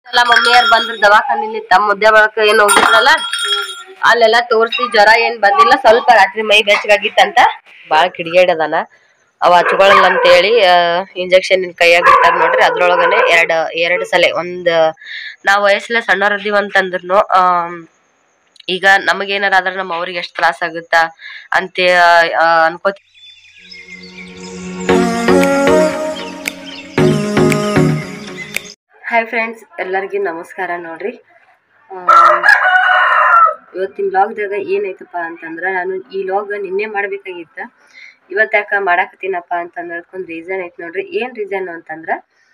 ಎಲ್ಲ ಮಮ್ಮಿಯರ್ ಬಂದ್ರು ದವಾಖಾನಿಲಿ ತಮ್ಮ ಮುದ್ದೆ ಬಳಕ ಏನ್ ಹೋಗಿದ್ರಲ್ಲ ಅಲ್ಲೆಲ್ಲ ತೋರ್ಸಿ ಜ್ವರ ಏನ್ ಬಂದಿಲ್ಲ ಸ್ವಲ್ಪ ರಾತ್ರಿ ಮೈ ಬೆಚ್ಚಗಾಗಿತ್ತಂತ ಬಾಳ ಕಿಡಿಗೇಡದಾನ ಅವ ಹಚ್ಕೊಳಲ್ಲ ಅಂತ ಹೇಳಿ ಇಂಜೆಕ್ಷನ್ ಕೈಯಾಗ ಇಟ್ಟಾರ ನೋಡ್ರಿ ಅದ್ರೊಳಗನೆ ಎರಡ್ ಎರಡ್ ಸಲ ಒಂದ್ ನಾವ್ ವಯಸ್ಸಲ್ಲ ಸಣ್ಣವ್ರದೀವ್ ಅಂತಂದ್ರುನು ಆಮ್, ಈಗ ನಮಗೇನಾರ ಆದ್ರ ನಮ್ಮ ಅವ್ರಿಗೆ ಎಷ್ಟ್ ತ್ರಾಸ ಆಗುತ್ತಾ ಅಂತ ಅನ್ಕೋ ಹಾಯ್ ಫ್ರೆಂಡ್ಸ್ ಎಲ್ಲರಿಗೂ ನಮಸ್ಕಾರ ನೋಡ್ರಿ ಆಮ್, ಇವತ್ತಿನ ಲಾಗ್ದಾಗ ಏನೈತಪ್ಪ ಅಂತಂದ್ರೆ ನಾನು ಈ ಲಾಗ್ ನಿನ್ನೆ ಮಾಡ್ಬೇಕಾಗಿತ್ತ ಇವತ್ತು ಯಾಕೆ ಮಾಡಾಕತ್ತೀನಪ್ಪ ಅಂತಂದ್ರೆ ಅದಕ್ಕೊಂದು ರೀಸನ್ ಐತೆ ನೋಡ್ರಿ ಏನು ರೀಸನ್ ಅಂತಂದ್ರೆ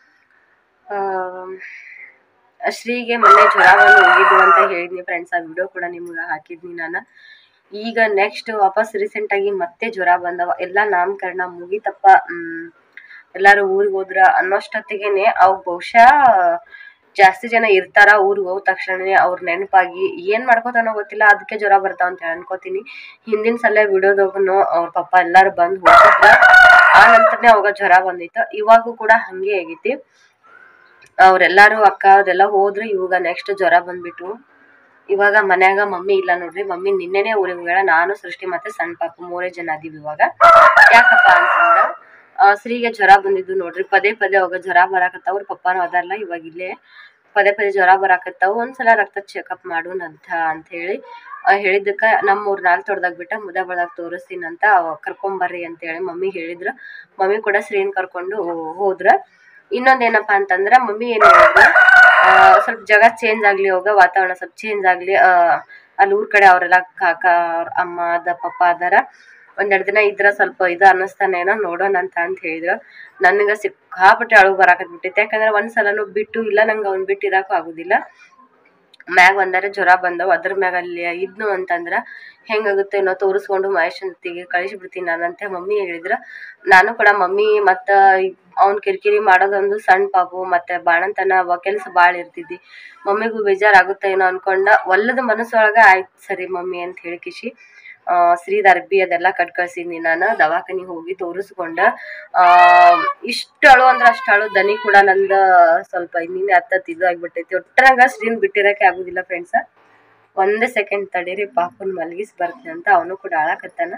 ಆಮ್, ಶ್ರೀಗೆ ಮೊನ್ನೆ ಜ್ವರ ಬಂದು ಹೋಗಿದ್ದು ಅಂತ ಹೇಳಿದ್ನಿ ಫ್ರೆಂಡ್ಸ್ ಆ ವಿಡಿಯೋ ಕೂಡ ನಿಮ್ಗೆ ಹಾಕಿದ್ನಿ ನಾನು ಈಗ ನೆಕ್ಸ್ಟ್ ವಾಪಸ್ ರೀಸೆಂಟಾಗಿ ಮತ್ತೆ ಜ್ವರ ಬಂದವ ಎಲ್ಲ ನಾಮಕರಣ ಮುಗಿತಪ್ಪ ಮ್, ಎಲ್ಲಾರು ಊರಿಗೆ ಹೋದ್ರ ಅನ್ನೋಷ್ಟೊತ್ತಿಗೆನೆ ಅವ್ ಬಹುಶಃ ಜಾಸ್ತಿ ಜನ ಇರ್ತಾರ ಊರಿಗೆ ಹೋದ ತಕ್ಷಣನೇ ಅವ್ರ ನೆನಪಾಗಿ ಏನ್ ಮಾಡ್ಕೋತಾನೋ ಗೊತ್ತಿಲ್ಲ ಅದಕ್ಕೆ ಜ್ವರ ಬರ್ತಾವ ಅಂತ ಹೇಳಿ ಅನ್ಕೋತೀನಿ ಹಿಂದಿನ ಸಲ ವಿಡಿಯೋದಾಗನು ಅವ್ರ ಪಪ್ಪ ಎಲ್ಲಾರು ಬಂದ್ ಹೋಗಿದ್ರ ಆ ನಂತರನೇ ಅವಾಗ ಜ್ವರ ಬಂದಿತ್ತು ಇವಾಗೂ ಕೂಡ ಹಂಗೆ ಆಗೈತಿ ಅವ್ರೆಲ್ಲಾರು ಅಕ್ಕ ಅವ್ರೆಲ್ಲ ಹೋದ್ರು ಇವಾಗ ನೆಕ್ಸ್ಟ್ ಜ್ವರ ಬಂದ್ಬಿಟ್ಟು ಇವಾಗ ಮನ್ಯಾಗ ಮಮ್ಮಿ ಇಲ್ಲ ನೋಡ್ರಿ ಮಮ್ಮಿ ನಿನ್ನೆನೆ ಊರಿಗೆ ಹೋಗ್ಯಾಳ ನಾನು ಸೃಷ್ಟಿ ಮತ್ತೆ ಸಣ್ಣ ಪಾಪು ಮೂರೇ ಜನ ಅದೀವಿ ಇವಾಗ ಯಾಕಪ್ಪ ಅಂತಂದ್ರ ಆ, ಶ್ರೀಗೆ ಜ್ವರ ಬಂದಿದ್ದು ನೋಡ್ರಿ ಪದೇ ಪದೇ ಅವಾಗ ಜ್ವರ ಬರಾಕತ್ತಾವ ಅವ್ರ ಪಪ್ಪಾನು ಅದಾರಲ್ಲ ಇವಾಗ ಇಲ್ಲೇ ಪದೇ ಪದೇ ಜ್ವರ ಬರಾಕತ್ತಾವ ಒಂದ್ಸಲ ರಕ್ತ ಚೆಕಪ್ ಮಾಡೋಣ ಅಂತ ಅಂತ ಹೇಳಿ ಆ, ಹೇಳಿದ್ದಕ್ಕ ನಮ್ಮ ಮೂರ್ ನಾಲ್ಕು ತೊಡ್ದಾಗ ಬಿಟ್ಟ ಮುದ ಬಳದಾಗ ತೋರಿಸ್ತೀನಿ ಅಂತ ಕರ್ಕೊಂಬರ್ರಿ ಅಂತ ಹೇಳಿ ಮಮ್ಮಿ ಹೇಳಿದ್ರ ಮಮ್ಮಿ ಕೂಡ ಶ್ರೀನ್ ಕರ್ಕೊಂಡು ಹೋದ್ರ ಇನ್ನೊಂದ್ ಏನಪ್ಪಾ ಅಂತಂದ್ರ ಮಮ್ಮಿ ಏನ್ ಹೇಳಿದ್ರು ಆ, ಸ್ವಲ್ಪ ಜಾಗ ಚೇಂಜ್ ಆಗ್ಲಿ ಹೋಗ ವಾತಾವರಣ ಸ್ವಲ್ಪ ಚೇಂಜ್ ಆಗ್ಲಿ ಆ, ಅಲ್ಲಿ ಊರ್ ಕಡೆ ಅವರೆಲ್ಲ ಕಾಕ ಅವ್ರ ಅಮ್ಮ ಅದ ಪಪ್ಪ ಅದಾರ ಒಂದೆರಡು ದಿನ ಇದ್ರ ಸ್ವಲ್ಪ ಇದು ಅನ್ನಿಸ್ತಾನೇನೋ ನೋಡೋಣ ಅಂತ ಅಂತ ಹೇಳಿದ್ರು ನನ್ಗ ಸಿಕ್ಕಾಪಟ್ಟೆ ಅಳು ಬರಾಕತ್ ಬಿಟ್ಟಿತ್ತು ಯಾಕಂದ್ರೆ ಒಂದ್ಸಲನು ಬಿಟ್ಟು ಇಲ್ಲ ನಂಗೆ ಅವ್ನ್ ಬಿಟ್ಟು ಇರಾಕು ಆಗುದಿಲ್ಲ ಮ್ಯಾಗ ಒಂದಾರ ಜ್ವರ ಬಂದವು ಅದ್ರ ಮ್ಯಾಗ ಅಲ್ಲಿ ಇದ್ನು ಅಂತಂದ್ರ ಹೆಂಗಾಗುತ್ತೆ ಏನೋ ತೋರಿಸ್ಕೊಂಡು ಮಹೇಶನ್ ಜೊತೆಗೆ ಕಳಿಸ್ಬಿಡ್ತೀನಿ ನಾನಂತೆ ಮಮ್ಮಿ ಹೇಳಿದ್ರ ನಾನು ಕೂಡ ಮಮ್ಮಿ ಮತ್ತ ಅವ್ನ್ ಕಿರಿಕಿರಿ ಮಾಡೋದೊಂದು ಸಣ್ಣ ಪಾಪು ಮತ್ತೆ ಬಾಣಂತನ ಅವ ಕೆಲ್ಸ ಬಾಳ ಇರ್ತಿದ್ದಿ ಮಮ್ಮಿಗೂ ಬೇಜಾರಾಗುತ್ತೆ ಏನೋ ಅನ್ಕೊಂಡ ಒಲ್ಲದ ಮನಸ್ಸೊಳಗ ಆಯ್ತು ಸರಿ ಮಮ್ಮಿ ಅಂತ ಹೇಳಿ ಕಿಶಿ ಆ ಶ್ರೀದ ಅರ್ಬಿ ಅದೆಲ್ಲ ಕಟ್ ಕಳ್ಸಿದ್ನಿ ನಾನು ದವಾಖಾನಿಗೆ ಹೋಗಿ ತೋರಿಸ್ಕೊಂಡ ಆ ಇಷ್ಟು ಅಳು ಅಂದ್ರ ಅಷ್ಟು ಅಳು ದನಿ ಕೂಡ ನಂದ ಸ್ವಲ್ಪ ಇನ್ನಿಂದ ಹತ್ತತ್ತು ಇದು ಆಗ್ಬಿಟ್ಟೈತಿ ಒಟ್ಟರಂಗ ಶ್ರೀನ್ ಬಿಟ್ಟಿರಕ್ಕೆ ಆಗುದಿಲ್ಲ ಫ್ರೆಂಡ್ಸ ಒಂದೇ ಸೆಕೆಂಡ್ ತಡೀರಿ ಪಾಪನ್ ಮಲಗಿಸಿ ಬರ್ತೀನಿ ಅಂತ ಅವನು ಕೂಡ ಅಳಕತ್ತಾನ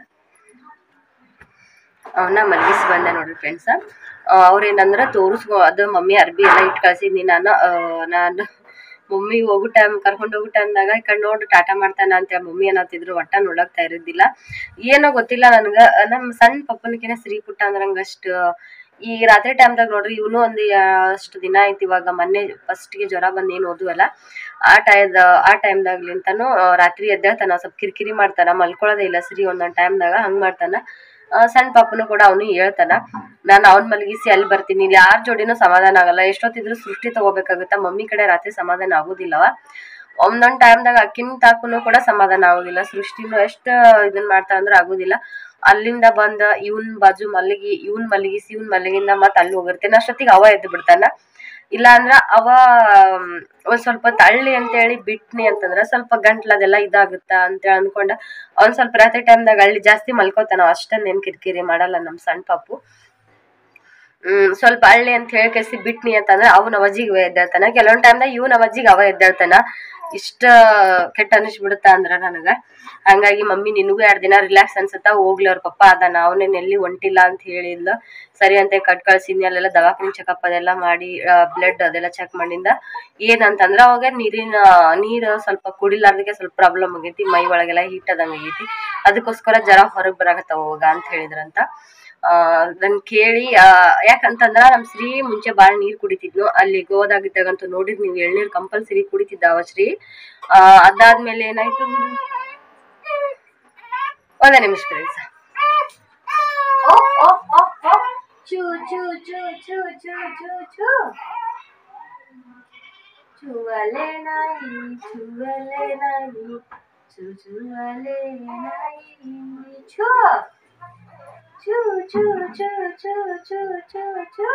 ಅವನ್ನ ಮಲಗಿಸಿ ಬಂದೆ ನೋಡ್ರಿ ಫ್ರೆಂಡ್ಸ ಅವ್ರೇನಂದ್ರ ತೋರಿಸ್ಕೊ ಅದು ಮಮ್ಮಿ ಅರ್ಬಿ ಎಲ್ಲ ಇಟ್ಟು ಕಳ್ಸಿದ್ನಿ ನಾನು ಆ, ನಾನು ಮಮ್ಮಿ ಹೋಗೋ ಟೈಮ್ ಕರ್ಕೊಂಡು ಹೋಗೋ ಟೈಮ್ದಾಗ ಈ ಕಡೆ ನೋಡಿ ಟಾಟಾ ಮಾಡ್ತಾನ ಅಂತ ಮಮ್ಮಿ ಏನತ್ತಿದ್ರು ಒಟ್ಟ ನೋಡಕ್ ಇರೋದಿಲ್ಲ ಏನೋ ಗೊತ್ತಿಲ್ಲ ನನ್ಗ ನಮ್ ಸಣ್ಣ ಪಪ್ಪನಕಿನ ಶ್ರೀ ಪುಟ್ಟ ಅಂದ್ರಂಗ ಅಷ್ಟು ಈ ರಾತ್ರಿ ಟೈಮ್ದಾಗ ನೋಡ್ರಿ ಇವನು ಒಂದು ಅಷ್ಟು ದಿನ ಆಯ್ತು ಇವಾಗ ಮೊನ್ನೆ ಫಸ್ಟ್ಗೆ ಜ್ವರ ಬಂದು ಏನು ಓದುವಲ್ಲ ಆ ಟೈಮ್ ಆ ಟೈಮ್ದಾಗ್ಲಿಂತಾನು ರಾತ್ರಿ ಎದ್ದೇಳ್ತಾನ ಸ್ವಲ್ಪ ಕಿರಿಕಿರಿ ಮಾಡ್ತಾನ ಮಲ್ಕೊಳ್ಳೋದೇ ಇಲ್ಲ ಶ್ರೀ ಒಂದೊಂದ್ ಟೈಮ್ದಾಗ ಹಂಗ್ ಮಾಡ್ತಾನ ಆ, ಸಣ್ಣ ಪಾಪನು ಕೂಡ ಅವನು ಹೇಳ್ತಾನ ನಾನು ಅವ್ನ್ ಮಲಗಿಸಿ ಅಲ್ಲಿ ಬರ್ತೀನಿ ಇಲ್ಲಿ ಯಾರ ಜೋಡಿನೂ ಸಮಾಧಾನ ಆಗಲ್ಲ ಎಷ್ಟೊತ್ತಿದ್ರು ಸೃಷ್ಟಿ ತಗೋಬೇಕಾಗುತ್ತ ಮಮ್ಮಿ ಕಡೆ ರಾತ್ರಿ ಸಮಾಧಾನ ಆಗುದಿಲ್ಲವ ಒಂದೊಂದ್ ಟೈಮ್ದಾಗ ಅಕ್ಕಿನ ತಾಕುನು ಕೂಡ ಸಮಾಧಾನ ಆಗುದಿಲ್ಲ ಸೃಷ್ಟಿನು ಎಷ್ಟ ಇದನ್ ಮಾಡ್ತಾ ಅಂದ್ರ ಆಗುದಿಲ್ಲ ಅಲ್ಲಿಂದ ಬಂದ ಇವನ್ ಬಾಜು ಮಲಗಿ ಇವನ್ ಮಲಗಿಸಿ ಇವನ್ ಮಲಗಿಂದ ಮತ್ ಅಲ್ಲಿ ಹೋಗಿರ್ತೇನೆ ಅಷ್ಟೊತ್ತಿಗೆ ಅವ ಎದ್ದು ಬಿಡ್ತಾನ ಇಲ್ಲ ಅಂದ್ರ ಅವ ಮ್, ಒಂದ್ ಸ್ವಲ್ಪ ತಳ್ಳಿ ಅಂತ ಹೇಳಿ ಬಿಟ್ನಿ ಅಂತಂದ್ರ ಸ್ವಲ್ಪ ಗಂಟ್ಲದೆಲ್ಲ ಇದಾಗುತ್ತ ಅಂತ ಹೇಳಿ ಅನ್ಕೊಂಡ ಅವ್ನ್ ಸ್ವಲ್ಪ ರಾತ್ರಿ ಟೈಮ್ದಾಗ ಹಳ್ಳಿ ಜಾಸ್ತಿ ಮಲ್ಕೋತಾನ ಅಷ್ಟೊಂದ್ ಏನ್ ಕಿರಿಕಿರಿ ಮಾಡಲ್ಲ ನಮ್ ಸಣ್ಣ ಪಾಪು ಹ್ಮ್ ಸ್ವಲ್ಪ ಹಳ್ಳಿ ಅಂತ ಹೇಳಿ ಕೆಸಿ ಬಿಟ್ನಿ ಅಂತಂದ್ರೆ ಅವ್ನ ಅವಜಿಗೆ ಎದ್ದೇಳ್ತಾನ ಕೆಲವೊಂದ್ ಟೈಮ್ದಾಗ ಇವ್ನ ಅವಜಿಗೆ ಅವ ಎದ್ದೇಳ್ತಾನ ಇಷ್ಟ ಕೆಟ್ಟ ಅನಿಸ್ಬಿಡುತ್ತ ಅಂದ್ರ ನನಗ ಹಂಗಾಗಿ ಮಮ್ಮಿ ನಿನಗೂ ಎರಡ್ ದಿನ ರಿಲ್ಯಾಕ್ಸ್ ಅನ್ಸತ್ತ ಹೋಗ್ಲಿ ಅವ್ರ ಪಪ್ಪ ಅದಾನ ಅವನೇನ್ ಎಲ್ಲಿ ಹೊಂಟಿಲ್ಲ ಅಂತ ಹೇಳಿದ್ಲು ಸರಿ ಅಂತ ಕಟ್ ಕಳ್ಸಿದ್ನಿ ಅಲ್ಲೆಲ್ಲ ದವಾಖಾನೆ ಚೆಕಪ್ ಅದೆಲ್ಲ ಮಾಡಿ ಬ್ಲಡ್ ಅದೆಲ್ಲ ಚೆಕ್ ಮಾಡಿಂದ ಏನಂತಂದ್ರ ಅವಾಗ ನೀರಿನ ನೀರು ಸ್ವಲ್ಪ ಕುಡಿಲಾರ್ದಕ್ಕೆ ಸ್ವಲ್ಪ ಪ್ರಾಬ್ಲಮ್ ಆಗೈತಿ ಮೈ ಒಳಗೆಲ್ಲ ಹೀಟ್ ಆದಂಗ ಆಗೈತಿ ಅದಕ್ಕೋಸ್ಕರ ಜರ ಹೊರಗ್ ಬರಾಕತ್ತಾವ ಅವಾಗ ಅಂತ ಹೇಳಿದ್ರಂತ ಆ ಅದನ್ನ ಕೇಳಿ ಆ, ಯಾಕಂತಂದ್ರ ನಮ್ ಶ್ರೀ ಮುಂಚೆ ಬಾಳ ನೀರ್ ಕುಡಿತಿದ್ನು ಅಲ್ಲಿ ಗೋವಾದಾಗಿದ್ದಾಗಂತೂ ನೋಡಿದ್ ನೀವು ಎಳ್ನೀರ್ ಕಂಪಲ್ಸರಿ ಕುಡಿತಿದ್ದ ಅವ ಶ್ರೀ ಆ ಅದಾದ್ಮೇಲೆ ಏನಾಯ್ತು ಒಂದೇ ನಿಮಿಷ ಫ್ರೆಂಡ್ಸ್ ಚೂ ಚೂ ಚೂ ಚೂ ಚೂ ಚೂ ಚೂ ಚುವಲೆ ನಾಯಿ ಚುವಲೆ ನಾಯಿ ಚು ಚುವಲೆ ನಾಯಿ ಚೂ ಚೂ ಚೂ ಚೂ ಚೂ ಚೂ ಚೂ ಚೂ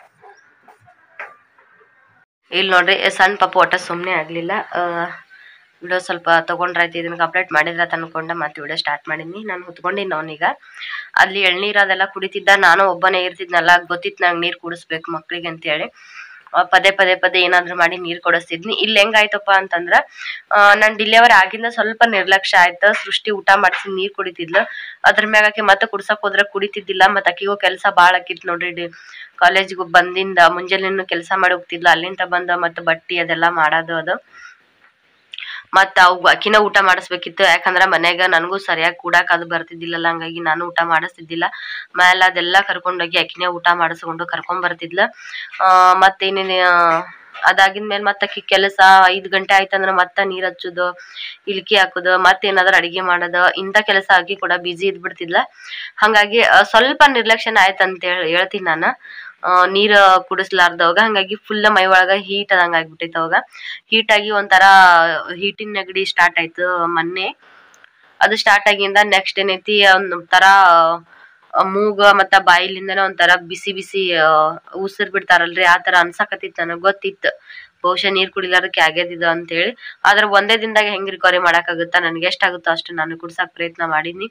ಇಲ್ಲಿ ನೋಡ್ರಿ ಸಣ್ಣ ಪಾಪ ಒಟ್ಟ ಸುಮ್ಮನೆ ಆಗ್ಲಿಲ್ಲ ವಿಡಿಯೋ ಸ್ವಲ್ಪ ತೊಗೊಂಡ್ರಾಯ್ತು ಇದನ್ನು ಕಂಪ್ಲೀಟ್ ಮಾಡಿದ್ರೆ ಅಂತ ಅನ್ಕೊಂಡೆ ಮತ್ತೆ ವಿಡಿಯೋ ಸ್ಟಾರ್ಟ್ ಮಾಡೀನಿ ನಾನು ಹೊತ್ಕೊಂಡಿನಿ ಅವನೀಗ ಅಲ್ಲಿ ಎಳ್ನೀರು ಅದೆಲ್ಲ ಕುಡಿತಿದ್ದ ನಾನು ಒಬ್ಬನೇ ಇರ್ತಿದ್ನಲ್ಲ ಗೊತ್ತಿತ್ತು ನಂಗೆ ನೀರು ಕುಡಿಸ್ಬೇಕು ಮಕ್ಳಿಗೆ ಅಂತೇಳಿ ಆ, ಪದೇ ಪದೇ ಪದೇ ಏನಾದ್ರು ಮಾಡಿ ನೀರು ಕೊಡಿಸ್ತಿದ್ನಿ ಇಲ್ಲಿ ಹೆಂಗಾಯ್ತಪ್ಪ ಅಂತಂದ್ರ ನಾನು ಡಿಲಿವರಿ ಆಗಿಂದ ಸ್ವಲ್ಪ ನಿರ್ಲಕ್ಷ್ಯ ಆಯ್ತು ಸೃಷ್ಟಿ ಊಟ ಮಾಡಿಸಿ ನೀರ್ ಕುಡಿತಿದ್ಲು ಅದ್ರ ಮ್ಯಾಗ ಆಕಿ ಮತ್ತೆ ಕುಡ್ಸಕ್ ಹೋದ್ರೆ ಕುಡಿತಿದ್ದಿಲ್ಲ ಮತ್ತೆ ಆಕಿಗೂ ಕೆಲಸ ಭಾಳ ಆಕಿತ್ ನೋಡ್ರಿ ಕಾಲೇಜಿಗೆ ಬಂದಿಂದ ಮುಂಜಾನೆನು ಕೆಲಸ ಮಾಡಿ ಹೋಗ್ತಿದ್ಲು ಅಲ್ಲಿಂದ ಬಂದ ಮತ್ತೆ ಬಟ್ಟಿ ಅದೆಲ್ಲ ಮಾಡೋದು ಅದು ಮತ್ತ ಅವ್ ಅಕಿನ ಊಟ ಮಾಡಿಸ್ಬೇಕಿತ್ತು ಯಾಕಂದ್ರ ಮನ್ಯಾಗ ನನಗೂ ಸರಿಯಾಗಿ ಕೂಡಾಕ್ ಅದು ಬರ್ತಿದ್ದಿಲ್ಲಲ್ಲ ಹಂಗಾಗಿ ನಾನು ಊಟ ಮಾಡಿಸ್ತಿದ್ದಿಲ್ಲ ಮೇಲೆ ಅದೆಲ್ಲ ಕರ್ಕೊಂಡೋಗಿ ಅಕಿನೇ ಊಟ ಮಾಡಿಸ್ಕೊಂಡು ಕರ್ಕೊಂಡ್ ಬರ್ತಿದ್ಲ ಆ ಮತ್ತೇನೇನು ಅದಾಗಿದ್ಮೇಲೆ ಮತ್ತೆ ಆಕಿ ಕೆಲಸ ಐದ್ ಗಂಟೆ ಆಯ್ತಂದ್ರ ಮತ್ತೆ ನೀರ್ ಹಚ್ಚುದು ಇಲ್ಕಿ ಹಾಕುದು ಮತ್ತೇನಾದ್ರು ಅಡಿಗೆ ಮಾಡೋದು ಇಂಥ ಕೆಲಸ ಆಗಿ ಕೂಡ ಬಿಜಿ ಇದ್ಬಿಡ್ತಿದ್ಲ ಹಂಗಾಗಿ ಆ, ಸ್ವಲ್ಪ ನಿರ್ಲಕ್ಷ್ಯನ ಆಯ್ತು ಅಂತ ಹೇಳಿ ಹೇಳ್ತೀನಿ ನಾನು ಆ, ನೀರ್ ಕುಡಿಸ್ಲಾರ್ದವಾಗ ಹಂಗಾಗಿ ಫುಲ್ ಮೈ ಒಳಗ ಹೀಟ್ ಆದಂಗ ಆಗ್ಬಿಟ್ಟೈತೆ ಅವಾಗ ಹೀಟ್ ಆಗಿ ಒಂಥರ ಹೀಟಿನ ನೆಗಡಿ ಸ್ಟಾರ್ಟ್ ಆಯ್ತು ಮೊನ್ನೆ ಅದು ಸ್ಟಾರ್ಟ್ ಆಗಿಂದ ನೆಕ್ಸ್ಟ್ ಏನೈತಿ ಒಂದ್ ತರ ಆ, ಮೂಗ ಮತ್ತ ಬಾಯಿಲಿಂದನೇ ಒಂಥರ ಬಿಸಿ ಬಿಸಿ ಉಸಿರು ಬಿಡ್ತಾರಲ್ರಿ ಆ ತರ ಅನ್ಸಕತ್ತಿತ್ತು ನನಗ್ ಗೊತ್ತಿತ್ತು ಬಹುಶಃ ನೀರ್ ಕುಡಿಲಾರ್ದಕ್ಕೆ ಆಗ್ಯದಿದ ಅಂತ ಹೇಳಿ ಆದ್ರೆ ಒಂದೇ ದಿನದಾಗ ಹೆಂಗ್ ರಿಕವರಿ ಮಾಡಕ್ಕಾಗುತ್ತಾ ನನ್ಗೆ ಎಷ್ಟಾಗುತ್ತೋ ಅಷ್ಟು ನಾನು ಕುಡ್ಸಕ್ ಪ್ರಯತ್ನ ಮಾಡೀನಿ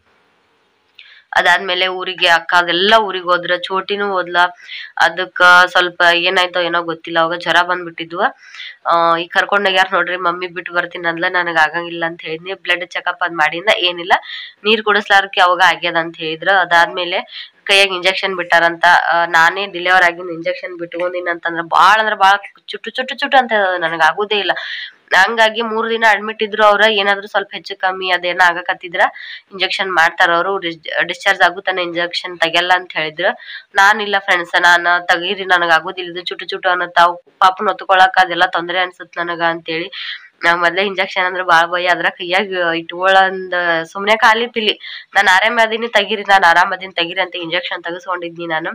ಅದಾದ್ಮೇಲೆ ಊರಿಗೆ ಅಕ್ಕ ಅದೆಲ್ಲ ಊರಿಗೆ ಹೋದ್ರ ಚೋಟಿನೂ ಹೋದ್ಲ ಅದಕ್ಕ ಸ್ವಲ್ಪ ಏನಾಯ್ತೋ ಏನೋ ಗೊತ್ತಿಲ್ಲ ಅವಾಗ ಜ್ವರ ಬಂದ್ಬಿಟ್ಟಿದ್ವು ಆ ಈಗ ಕರ್ಕೊಂಡೋಗ್ಯಾರ ನೋಡ್ರಿ ಮಮ್ಮಿ ಬಿಟ್ಟು ಬರ್ತೀನಿ ಅಂದ್ಲ ನನಗ್ ಆಗಂಗಿಲ್ಲ ಅಂತ ಹೇಳಿದ್ನಿ ಬ್ಲಡ್ ಚೆಕಪ್ ಅದ್ ಮಾಡಿಂದ ಏನಿಲ್ಲ ನೀರ್ ಕುಡಿಸ್ಲಾರ್ಕೆ ಅವಾಗ ಆಗ್ಯದ ಅಂತ ಹೇಳಿದ್ರು ಅದಾದ್ಮೇಲೆ ಕೈಯಾಗ ಇಂಜೆಕ್ಷನ್ ಬಿಟ್ಟಾರಂತ ಆ, ನಾನೇ ಡಿಲಿವರ್ ಆಗಿನ ಇಂಜೆಕ್ಷನ್ ಬಿಟ್ಕೊಂಡಿನಿ ಅಂತಂದ್ರ ಬಾಳ ಅಂದ್ರ ಬಾಳ ಚುಟ್ಟು ಚುಟ್ಟು ಚುಟ್ಟು ಅಂತ ನನಗ್ ಆಗುದೇ ಇಲ್ಲ ಹಂಗಾಗಿ ಮೂರ್ ದಿನ ಅಡ್ಮಿಟ್ ಇದ್ರು ಅವ್ರ ಏನಾದ್ರು ಸ್ವಲ್ಪ ಹೆಚ್ಚು ಕಮ್ಮಿ ಅದೇನ ಆಗಕತ್ತಿದ್ರ ಇಂಜೆಕ್ಷನ್ ಮಾಡ್ತಾರ ಅವರು ಡಿಸ್ಚಾರ್ಜ್ ಆಗುತ್ತಾನೆ ಇಂಜೆಕ್ಷನ್ ತೆಗಿಯಲ್ಲ ಅಂತ ಹೇಳಿದ್ರು ನಾನಿಲ್ಲ ಫ್ರೆಂಡ್ಸ್ ನಾನ ತೆಗೀರಿ ನನಗ್ ಆಗುದಿಲ್ಲ ಇದು ಚುಟ್ಟು ಚುಟ್ಟು ಅನ್ನತ್ತಾವ್ ಪಾಪನ್ ಹೊತ್ಕೊಳಕ್ ಅದೆಲ್ಲ ತೊಂದ್ರೆ ಅನ್ಸುತ್ ನನಗ ಅಂತೇಳಿ ನಾ ಮೊದ್ಲೇ ಇಂಜೆಕ್ಷನ್ ಅಂದ್ರೆ ಬಾಳ ಭಯ ಅದ್ರ ಕೈಯಾಗ ಇಟ್ಕೊಳ್ಳಂದ ಸುಮ್ನೆ ಖಾಲಿ ಪಿಲಿ ನಾನ್ ಆರಾಮ ಅದೀನಿ ತೆಗೀರಿ ನಾನ್ ಆರಾಮ ಅದೀನಿ ತೆಗೀರಿ ಅಂತ ಇಂಜೆಕ್ಷನ್ ತೆಗೆಸ್ಕೊಂಡಿದ್ನಿ ನಾನು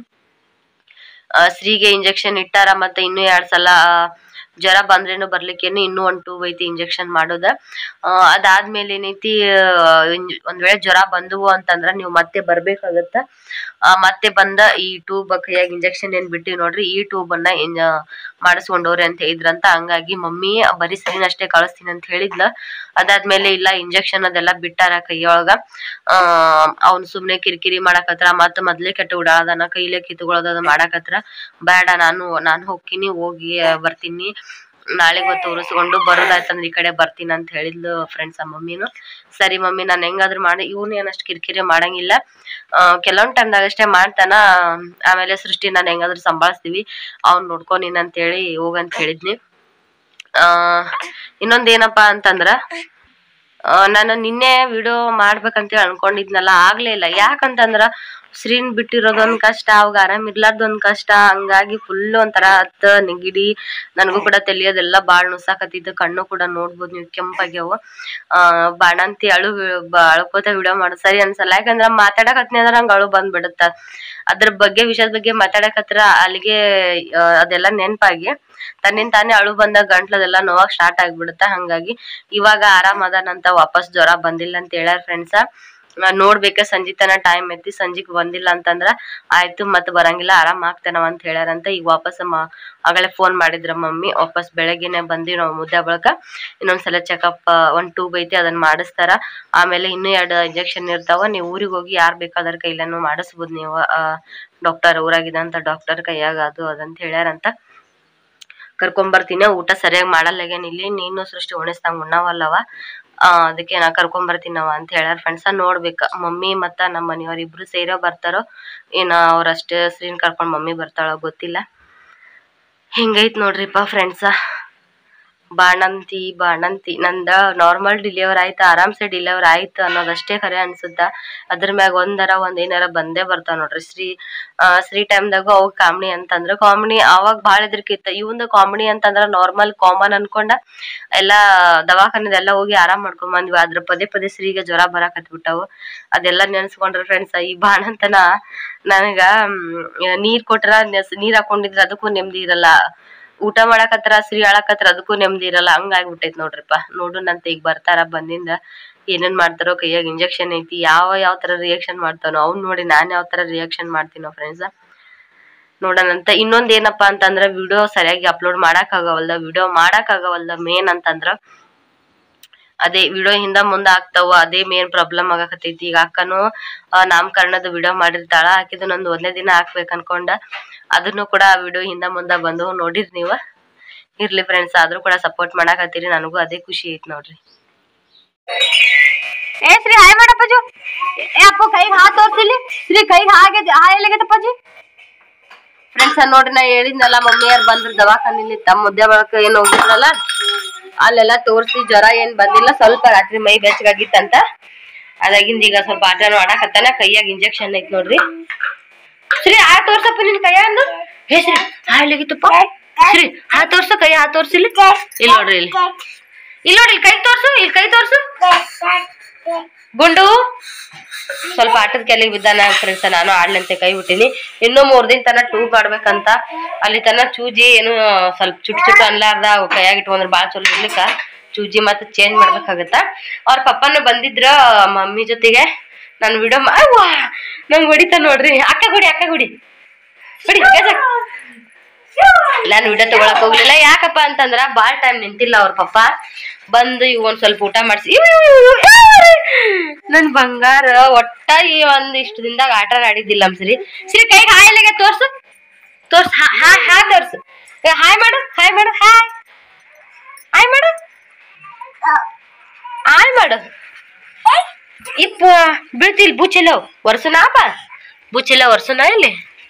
ಆ, ಸ್ತ್ರೀಗೆ ಇಂಜೆಕ್ಷನ್ ಇಟ್ಟಾರ ಮತ್ತೆ ಇನ್ನೂ ಎರಡ್ ಸಲ ಆ, ಜ್ವರ ಬಂದ್ರೇನು ಬರ್ಲಿಕ್ಕೇನು ಇನ್ನೂ ಒಂದ್ ಟೂಬ್ ಐತಿ ಇಂಜೆಕ್ಷನ್ ಮಾಡೋದ ಆ, ಅದಾದ್ಮೇಲೆ ಏನೈತಿ ಆ, ಇಂಜ್- ಒಂದ್ ವೇಳೆ ಜ್ವರ ಬಂದುವು ಅಂತಂದ್ರ ನೀವು ಮತ್ತೆ ಬರ್ಬೇಕಾಗತ್ತ ಆ, ಮತ್ತೆ ಬಂದ ಈ ಟ್ಯೂಬ್ ಕೈಯಾಗ ಇಂಜೆಕ್ಷನ್ ಏನ್ ಬಿಟ್ಟಿವಿ ನೋಡ್ರಿ ಈ ಟ್ಯೂಬ್ ಅನ್ನ ಇನ್ ಮಾಡಿಸ್ಕೊಂಡವ್ರಿ ಅಂತ ಹೇಳಿದ್ರಂತ ಹಂಗಾಗಿ ಮಮ್ಮಿ ಬರೀ ಸರಿನ ಅಷ್ಟೇ ಕಳಿಸ್ತೀನಿ ಅಂತ ಹೇಳಿದ್ಲ ಅದಾದ್ಮೇಲೆ ಇಲ್ಲ ಇಂಜೆಕ್ಷನ್ ಅದೆಲ್ಲ ಬಿಟ್ಟಾರ ಕೈಯೊಳಗ ಆ ಅವ್ನ್ ಸುಮ್ನೆ ಕಿರಿಕಿರಿ ಮಾಡಕತ್ರ ಮತ್ತ ಮೊದ್ಲೇ ಕೆಟ್ಟ ಉಡಾದನ ಕೈಲೇ ಕಿತ್ಕೊಳ್ಳೋದು ಮಾಡಕತ್ರ ಬೇಡ ನಾನು ನಾನು ಹೋಗ್ತೀನಿ ಹೋಗಿ ಬರ್ತೀನಿ ನಾಳೆಗೆ ತೋರಿಸ್ಕೊಂಡು ಬರೋದಾಯ್ತಂದ್ರೆ ಈ ಕಡೆ ಬರ್ತೀನಿ ಅಂತ ಹೇಳಿದ್ಲು ಫ್ರೆಂಡ್ಸ್ ಆ ಮಮ್ಮಿನು ಸರಿ ಮಮ್ಮಿ ನಾನು ಹೆಂಗಾದ್ರು ಮಾಡಿ ಇವನು ಏನಷ್ಟು ಕಿರಿಕಿರಿ ಮಾಡಂಗಿಲ್ಲ ಆ, ಕೆಲವೊಂದ್ ಟೈಮ್ದಾಗ ಅಷ್ಟೇ ಮಾಡ್ತಾನ ಆಮೇಲೆ ಸೃಷ್ಟಿ ನಾನು ಹೆಂಗಾದ್ರು ಸಂಭಾಳಿಸ್ತೀವಿ ಅವ್ನ್ ನೋಡ್ಕೊ ನೀನ್ ಅಂತೇಳಿ ಹೋಗಂತ ಹೇಳಿದ್ನಿ ಆ ಇನ್ನೊಂದ್ ಏನಪ್ಪಾ ಅಂತಂದ್ರ ಆ, ನಾನು ನಿನ್ನೆ ವಿಡಿಯೋ ಮಾಡ್ಬೇಕಂತ ಅನ್ಕೊಂಡಿದ್ನಲ್ಲ ಆಗ್ಲೇ ಇಲ್ಲ ಯಾಕಂತಂದ್ರ ಸ್ತ್ರೀನ್ ಬಿಟ್ಟಿರೋದೊಂದ್ ಕಷ್ಟ ಅವಾಗ ಆರಾಮ್ ಇರ್ಲಾರ್ದೊಂದ್ ಕಷ್ಟ ಹಂಗಾಗಿ ಫುಲ್ ಒಂಥರ ಹತ್ತ ನೆಗಿಡಿ ನನಗೂ ಕೂಡ ತಿಳಿಯೋದೆಲ್ಲ ಬಾಳ್ ನುಸಾಕತ್ತಿದ್ದು ಕಣ್ಣು ಕೂಡ ನೋಡ್ಬೋದು ನೀವು ಕೆಂಪಾಗ್ಯಾವ ಆ ಬಾಣಂತಿ ಅಳು ಬ- ಅಳ್ಕೋತ ವಿಡಿಯೋ ಮಾಡು ಸರಿ ಅನ್ಸಲ್ಲ ಯಾಕಂದ್ರ ಮಾತಾಡಕತ್ನಿ ಅಂದ್ರ ನಂಗ್ ಅಳು ಬಂದ್ಬಿಡುತ್ತ ಅದ್ರ ಬಗ್ಗೆ ವಿಷಯದ ಬಗ್ಗೆ ಮಾತಾಡಕತ್ರ ಅಲ್ಲಿಗೆ ಆ, ಅದೆಲ್ಲ ನೆನ್ಪಾಗಿ ತನ್ನಿಂದ ತಾನೇ ಅಳು ಬಂದಾಗ ಗಂಟ್ಲದೆಲ್ಲ ನೋವಾಗ್ ಸ್ಟಾರ್ಟ್ ಆಗ್ಬಿಡುತ್ತ ಹಂಗಾಗಿ ಇವಾಗ ಆರಾಮ್ ಅದಾನಂತ ವಾಪಸ್ ಜ್ವರ ಬಂದಿಲ್ಲ ಅಂತ ಹೇಳ್ಯಾರ ಫ್ರೆಂಡ್ಸ ನೋಡ್ಬೇಕ ಸಂಜಿ ತನ ಟೈಮ್ ಐತಿ ಸಂಜಿಗ್ ಬಂದಿಲ್ಲ ಅಂತಂದ್ರ ಆಯ್ತು ಮತ್ ಬರಂಗಿಲ್ಲ ಆರಾಮ್ ಆಗ್ತಾನವ ಅಂತ ಹೇಳ್ಯಾರಂತ ಈಗ ವಾಪಸ್ ಮ- ಆಗಲೇ ಫೋನ್ ಮಾಡಿದ್ರ ಮಮ್ಮಿ ವಾಪಸ್ ಬೆಳಗ್ಗೆನೆ ಬಂದಿವಿ ನಾವು ಮುದ್ದೆ ಬಳಕ ಇನ್ನೊಂದ್ಸಲ ಚೆಕಪ್ ಒಂದ್ ಟ್ಯೂಬ್ ಐತಿ ಅದನ್ನ ಮಾಡಿಸ್ತಾರ ಆಮೇಲೆ ಇನ್ನೂ ಎರಡು ಇಂಜೆಕ್ಷನ್ ಇರ್ತಾವ ನೀವು ಊರಿಗೆ ಹೋಗಿ ಯಾರ್ ಬೇಕಾದ್ರ ಕೈಲನ್ನು ಮಾಡಿಸ್ಬೋದು ನೀವು ಡಾಕ್ಟರ್ ಊರಾಗಿದಂತ ಡಾಕ್ಟರ್ ಕೈಯಾಗ ಅದು ಅದಂತ ಹೇಳ್ಯಾರಂತ ಕರ್ಕೊಂಬರ್ತೀನಿ ಊಟ ಸರಿಯಾಗಿ ಮಾಡಲ್ಲಾಗೇನ್ ಇಲ್ಲಿ ನೀನು ಸೃಷ್ಟಿ ಉಣಿಸ್ದಂಗ ಉಣ್ಣವಲ್ಲವ ಆ ಅದಕ್ಕೆ ನಾ ಕರ್ಕೊಂಬರ್ತೀನವ ಅಂತ ಹೇಳ್ಯಾರ ಫ್ರೆಂಡ್ಸ ನೋಡ್ಬೇಕ ಮಮ್ಮಿ ಮತ್ತ ನಮ್ಮ ಮನೆಯವ್ರ ಇಬ್ರು ಸೇರೋ ಬರ್ತಾರೋ ಏನ ಅವ್ರಷ್ಟೇ ಸ್ತ್ರೀನ್ ಕರ್ಕೊಂಡ್ ಮಮ್ಮಿ ಬರ್ತಾಳೋ ಗೊತ್ತಿಲ್ಲ ಹಿಂಗೈತ್ ನೋಡ್ರಿಪ್ಪ ಫ್ರೆಂಡ್ಸ ಬಾಣಂತಿ ಬಾಣಂತಿ ನಂದ ನಾರ್ಮಲ್ ಡಿಲಿವರ್ ಆಯ್ತು ಆರಾಮ್ಸೆ ಡಿಲಿವರ್ ಆಯ್ತು ಅನ್ನೋದಷ್ಟೇ ಖರೆ ಅನ್ಸುತ್ತ ಅದ್ರ ಮ್ಯಾಗ ಒಂದರ ಒಂದ್ ಏನಾರ ಬಂದೇ ಬರ್ತಾವ ನೋಡ್ರಿ ಶ್ರೀ ಆ ಶ್ರೀ ಟೈಮ್ದಾಗ ಅವ್ ಕಾಮಿಡಿ ಅಂತಂದ್ರ ಕಾಮಿಡಿ ಅವಾಗ ಭಾಳ ಇದ್ರಕಿತ್ತ ಇವಂದ ಕಾಮಿಡಿ ಅಂತಂದ್ರ ನಾರ್ಮಲ್ ಕಾಮನ್ ಅನ್ಕೊಂಡ ಎಲ್ಲಾ ದವಾಖಾನೆದೆಲ್ಲ ಹೋಗಿ ಆರಾಮ್ ಮಾಡ್ಕೊಂಡ್ ಬಂದ್ವಿ ಅದ್ರ ಪದೇ ಪದೇ ಶ್ರೀಗೆ ಜ್ವರ ಬರಾಕತ್ಬಿಟ್ಟಾವು ಅದೆಲ್ಲ ನೆನ್ಸ್ಕೊಂಡ್ರ ಫ್ರೆಂಡ್ಸ್ ಈ ಬಾಣಂತನ ನನಗ ಮ್, ನೀರ್ ಕೊಟ್ರ ನೆಸ್- ನೀರ್ ಹಾಕೊಂಡಿದ್ರ ಅದಕ್ಕೂ ನೆಮ್ಮದಿ ಇರಲ್ಲ ಊಟ ಮಾಡಕತ್ರ ಶ್ರೀ ಆಳಕತ್ರ ಅದಕ್ಕೂ ನೆಮ್ಮದಿ ಇರಲ್ಲ ಹಂಗಾಗ್ಬಿಟ್ಟೈತ್ ನೋಡ್ರಿಪ್ಪ ನೋಡುನಂತ ಈಗ ಬರ್ತಾರ ಬಂದಿಂದ ಏನೇನ್ ಮಾಡ್ತಾರೋ ಕೈಯಾಗ ಇಂಜೆಕ್ಷನ್ ಐತಿ ಯಾವ ಯಾವ ತರ ರಿಯಾಕ್ಷನ್ ಮಾಡ್ತಾನೋ ಅವ್ನ್ ನೋಡಿ ನಾನ್ ಯಾವ ತರ ರಿಯಾಕ್ಷನ್ ಮಾಡ್ತೀನೋ ಫ್ರೆಂಡ್ಸ್ ನೋಡೋಣಂತ ಇನ್ನೊಂದ್ ಏನಪ್ಪಾ ಅಂತಂದ್ರ ವಿಡಿಯೋ ಸರಿಯಾಗಿ ಅಪ್ಲೋಡ್ ಮಾಡಕ್ ಆಗವಲ್ದ ವಿಡಿಯೋ ಮಾಡಕ್ ಆಗವಲ್ದ ಮೇನ್ ಅಂತಂದ್ರ ಅದೇ ವಿಡಿಯೋ ಹಿಂದ ಮುಂದ ಆಗ್ತಾವ ಅದೇ ಮೇನ್ ಪ್ರಾಬ್ಲಮ್ ಆಗಕತ್ತೈತಿ ಈಗ ಅಕ್ಕನು ಆ, ನಾಮಕರಣದ ವಿಡಿಯೋ ಮಾಡಿರ್ತಾಳ ಆಕಿದು ನಂದು ಒಂದೇ ದಿನ ಹಾಕ್ಬೇಕು ಅನ್ಕೊಂಡ ಅದನ್ನು ಕೂಡ ವಿಡಿಯೋ ಹಿಂದ ಮುಂದ ಬಂದು ನೋಡಿರ್ ನೀವ ಇರ್ಲಿ ಫ್ರೆಂಡ್ಸ್ ಆದ್ರೂ ಕೂಡ ಸಪೋರ್ಟ್ ಮಾಡಾಕತ್ತೀರಿ ನನಗೂ ಅದೇ ಖುಷಿ ಐತ್ ನೋಡ್ರಿ ಏ ಶ್ರೀ ಹಾಯ್ ಮಾಡಪ್ಪಜು ಏ ಅಪ್ಪ ಕೈಗೆ ಹಾತ್ ತೋರ್ಸಿಲಿ ಶ್ರೀ ಕೈಗೆ ಹಾಗೆ ಹಾಯ್ ಎಲ್ಲಿಗತ್ತಪ್ಪಜಿ ಫ್ರೆಂಡ್ಸ್ ನೋಡ್ರಿ ನಾ ಹೇಳಿದ್ನಲ್ಲ ಮಮ್ಮಿಯರ್ ಬಂದ್ರು ದವಾಖಾನಿಲಿ ತಮ್ಮ ಮುದ್ದೆ ಬಳಕ ಏನ್ ಹೋಗಿದ್ರಲ್ಲ ಅಲ್ಲೆಲ್ಲ ತೋರ್ಸಿ ಜ್ವರ ಏನ್ ಬಂದಿಲ್ಲ ಸ್ವಲ್ಪ ರಾತ್ರಿ ಮೈ ಬೆಚ್ಚಗಾಗಿತ್ತಂತ ಅದಾಗಿಂದ ಈಗ ಸ್ವಲ್ಪ ಆಟನೂ ಆಡಕತ್ತಾನ ಕೈಯಾಗ ಇಂಜೆಕ್ಷನ್ ಐತ್ ನೋಡ್ರಿ ಶ್ರೀ ಹಾ ತೋರ್ಸಪ್ಪ ನಿನ್ ಕೈಯಂದು ಹೇ ಶ್ರೀ ಹಾ ಎಲ್ಲಿಗಿತ್ತಪ್ಪ ಶ್ರೀ ಹಾ ತೋರ್ಸು ಕೈ ಹಾ ತೋರ್ಸಿಲಿ ಇಲ್ಲಿ ನೋಡ್ರಿ ಇಲ್ಲಿ ಇಲ್ಲಿ ನೋಡ್ರಿ ಇಲ್ಲಿ ಕೈ ತೋರ್ಸು ಇಲ್ಲಿ ಕೈ ತೋರ್ಸು ಗುಂಡು ಸ್ವಲ್ಪ ಆಟದ ಕೆಲಿಗೆ ಬಿದ್ದಾನ ಫ್ರೆಂಡ್ಸ್ ನಾನು ಆಡ್ಲಂತೆ ಕೈ ಬಿಟ್ಟಿನಿ ಇನ್ನೂ ಮೂರ್ ದಿನ ತನ ಟೂರ್ ಮಾಡ್ಬೇಕಂತ ಅಲ್ಲಿ ತನ ಚೂಜಿ ಏನು ಸ್ವಲ್ಪ ಚುಟ್ ಚುಟ್ ಅನ್ಲಾರ್ದ ಅವ್ ಕೈಯಾಗ ಇಟ್ಕೊಂಡ್ರೆ ಬಾಳ ಚಲೋ ಇರ್ಲಿಕ್ಕ ಚೂಜಿ ಮತ್ತೆ ಚೇಂಜ್ ಮಾಡ್ಬೇಕಾಗತ್ತ ಅವ್ರ ಪಪ್ಪನು ಬಂದಿದ್ರ ಮಮ್ಮಿ ಜೊತೆಗೆ ನಾನು ವಿಡಿಯೋ ಅವ್ವಾ ನಂಗೆ ಹೊಡಿತ ನೋಡ್ರಿ ಅಕ್ಕ ಗುಡಿ ಅಕ್ಕ ಗುಡಿ ಬಿಡಿ ಗಜ ನಾನು ವಿಡಿಯೋ ತಗೊಳಕ್ ಹೋಗ್ಲಿಲ್ಲ ಯಾಕಪ್ಪ ಅಂತಂದ್ರ ಬಾಳ್ ಟೈಮ್ ನಿಂತಿಲ್ಲ ಅವ್ರ ಪಪ್ಪ ಬಂದು ಇವ್ ಒಂದ್ ಸ್ವಲ್ಪ ಊಟ ಮಾಡ್ಸಿ ಇವ್ ಇವ್ ಇವ್ ಇವ್ ಏ! ನನ್ ಬಂಗಾರ ಒಟ್ಟ ಈ ಒಂದ್ ಇಷ್ಟು ದಿನದಾಗ ಆಟ ಆಡಿದ್ದಿಲ್ಲ ಸರಿ ಸರಿ ಕೈಗೆ ಹಾಯ್ ಎಲ್ಲಾಗೆ ತೋರ್ಸು ತೋರ್ಸ್ ಹಾ ಹಾ ಹಾ ತೋರ್ಸು ಏ, ಹಾಯ್ ಮಾಡು ಹಾಯ್ ಮಾಡು ಹಾಯ್ ಹಾಯ್ ಮಾಡು ಹಾಯ್ ಮಾಡು ಇಪ್ಪ ಬೀಳ್ತಿಲ್ ಬುಚ್ಚಿಲ್ಲ ವರ್ಷನಾಪ ಬುಚ್ಚಿಲ್ಲ ವರ್ಷನ ಇಲ್ಲಿ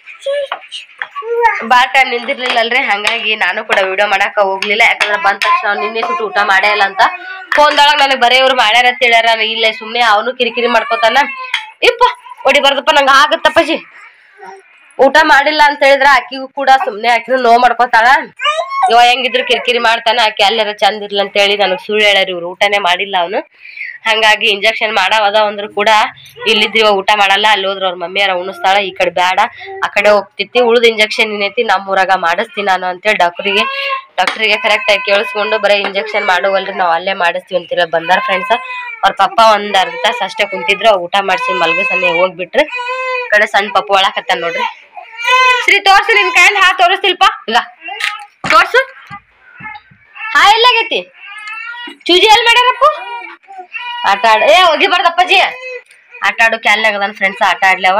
ಬಾಳ ಟೈಮ್ ನಿಂದಿರ್ಲಿಲ್ಲ ಅಲ್ರಿ ಹಂಗಾಗಿ ನಾನು ಕೂಡ ವಿಡಿಯೋ ಮಾಡಾಕ ಹೋಗ್ಲಿಲ್ಲ ಯಾಕಂದ್ರೆ ಬಂದ ತಕ್ಷಣ ನಿನ್ನೆ ಸುಟ್ಟು ಊಟ ಮಾಡೇ ಇಲ್ಲ ಅಂತ ಫೋನ್ದೊಳಗ ನನಗೆ ಬರೀ ಇವ್ರು ಮಾಡ್ಯಾರ ಅಂತ ಹೇಳ್ಯಾರ ನಾನು ಇಲ್ಲ ಸುಮ್ನೆ ಅವನು ಕಿರಿಕಿರಿ ಮಾಡ್ಕೋತಾನ ಇಪ್ಪ ಹೊಡಿ ಬರ್ದಪ್ಪ ನಂಗೆ ಆಗತ್ತಪ್ಪಜಿ ಊಟ ಮಾಡಿಲ್ಲ ಅಂತ ಹೇಳಿದ್ರ ಆಕಿಗೂ ಕೂಡ ಸುಮ್ನೆ ಆಕಿನೂ ನೋವು ಮಾಡ್ಕೋತಾಳ ಇವ ಹೆಂಗಿದ್ರು ಕಿರಿಕಿರಿ ಮಾಡ್ತಾನ ಆಕಿ ಅಲ್ಲಾರ ಚಂದ ಇರ್ಲಿ ಅಂತ ಹೇಳಿ ನನಗೆ ಸುಳ್ಳು ಹೇಳ್ಯಾರ ಇವ್ರು ಊಟನೇ ಮಾಡಿಲ್ಲ ಅವನು ಹಂಗಾಗಿ ಇಂಜೆಕ್ಷನ್ ಮಾಡಾವ ಅದಾವ ಅಂದ್ರು ಕೂಡ ಇಲ್ಲಿದ್ರು ಇವ ಊಟ ಮಾಡಲ್ಲ ಅಲ್ಲಿ ಹೋದ್ರ ಅವ್ರ ಮಮ್ಮಿಯಾರ ಉಣಿಸ್ತಾಳ ಈ ಕಡೆ ಬೇಡ ಆ ಕಡೆ ಹೋಗ್ತಿತ್ತಿ ಉಳ್ದ ಇಂಜೆಕ್ಷನ್ ಏನೈತಿ ನಮ್ಮ ಊರಾಗ ಮಾಡಿಸ್ತೀನಿ ನಾನು ಅಂತೇಳಿ ಡಾಕ್ಟ್ರಿಗೆ ಡಾಕ್ಟ್ರಿಗೆ ಕರೆಕ್ಟ್ ಆಗಿ ಕೇಳಿಸ್ಕೊಂಡು ಬರೀ ಇಂಜೆಕ್ಷನ್ ಮಾಡುವಲ್ರಿ ನಾವು ಅಲ್ಲೇ ಮಾಡಿಸ್ತೀವಿ ಅಂತೀರ ಬಂದಾರ ಫ್ರೆಂಡ್ಸ್ ಅವ್ರ ಪಪ್ಪ ಒಂದ್ ಅರ್ಧ ತಾಸು ಅಷ್ಟೇ ಕುಂತಿದ್ರು ಅವ್ರ್ ಊಟ ಮಾಡಿಸಿ ಮಲ್ಗಸನೆ ಹೋಗ್ಬಿಟ್ರು ಈ ಕಡೆ ಸಣ್ಣ ಪಪ್ಪ ಒಳಕತ್ತಾನ ನೋಡ್ರಿ ಶ್ರೀ ತೋರ್ಸು ನಿನ್ ಕೈಯಲ್ಲಿ ಹಾ ತೋರಿಸ್ತಿಲ್ಪ ಇಲ್ಲ ತೋರ್ಸು ಹಾ ಎಲ್ಲಾಗೈತಿ ಚೂಜಿ ಎಲ್ಲಿ ಮಾಡ್ಯಾರಪ್ಪ ಆಟ ಆಡ ಏ ಹೋಗಿಬಾರ್ದು ಅಪ್ಪಾಜಿ ಆಟ ಆಡೋ ಕ್ಯಾಲ್ನಾಗ ಅದಾನ ಫ್ರೆಂಡ್ಸ್ ಆಟ ಆಡ್ಲವ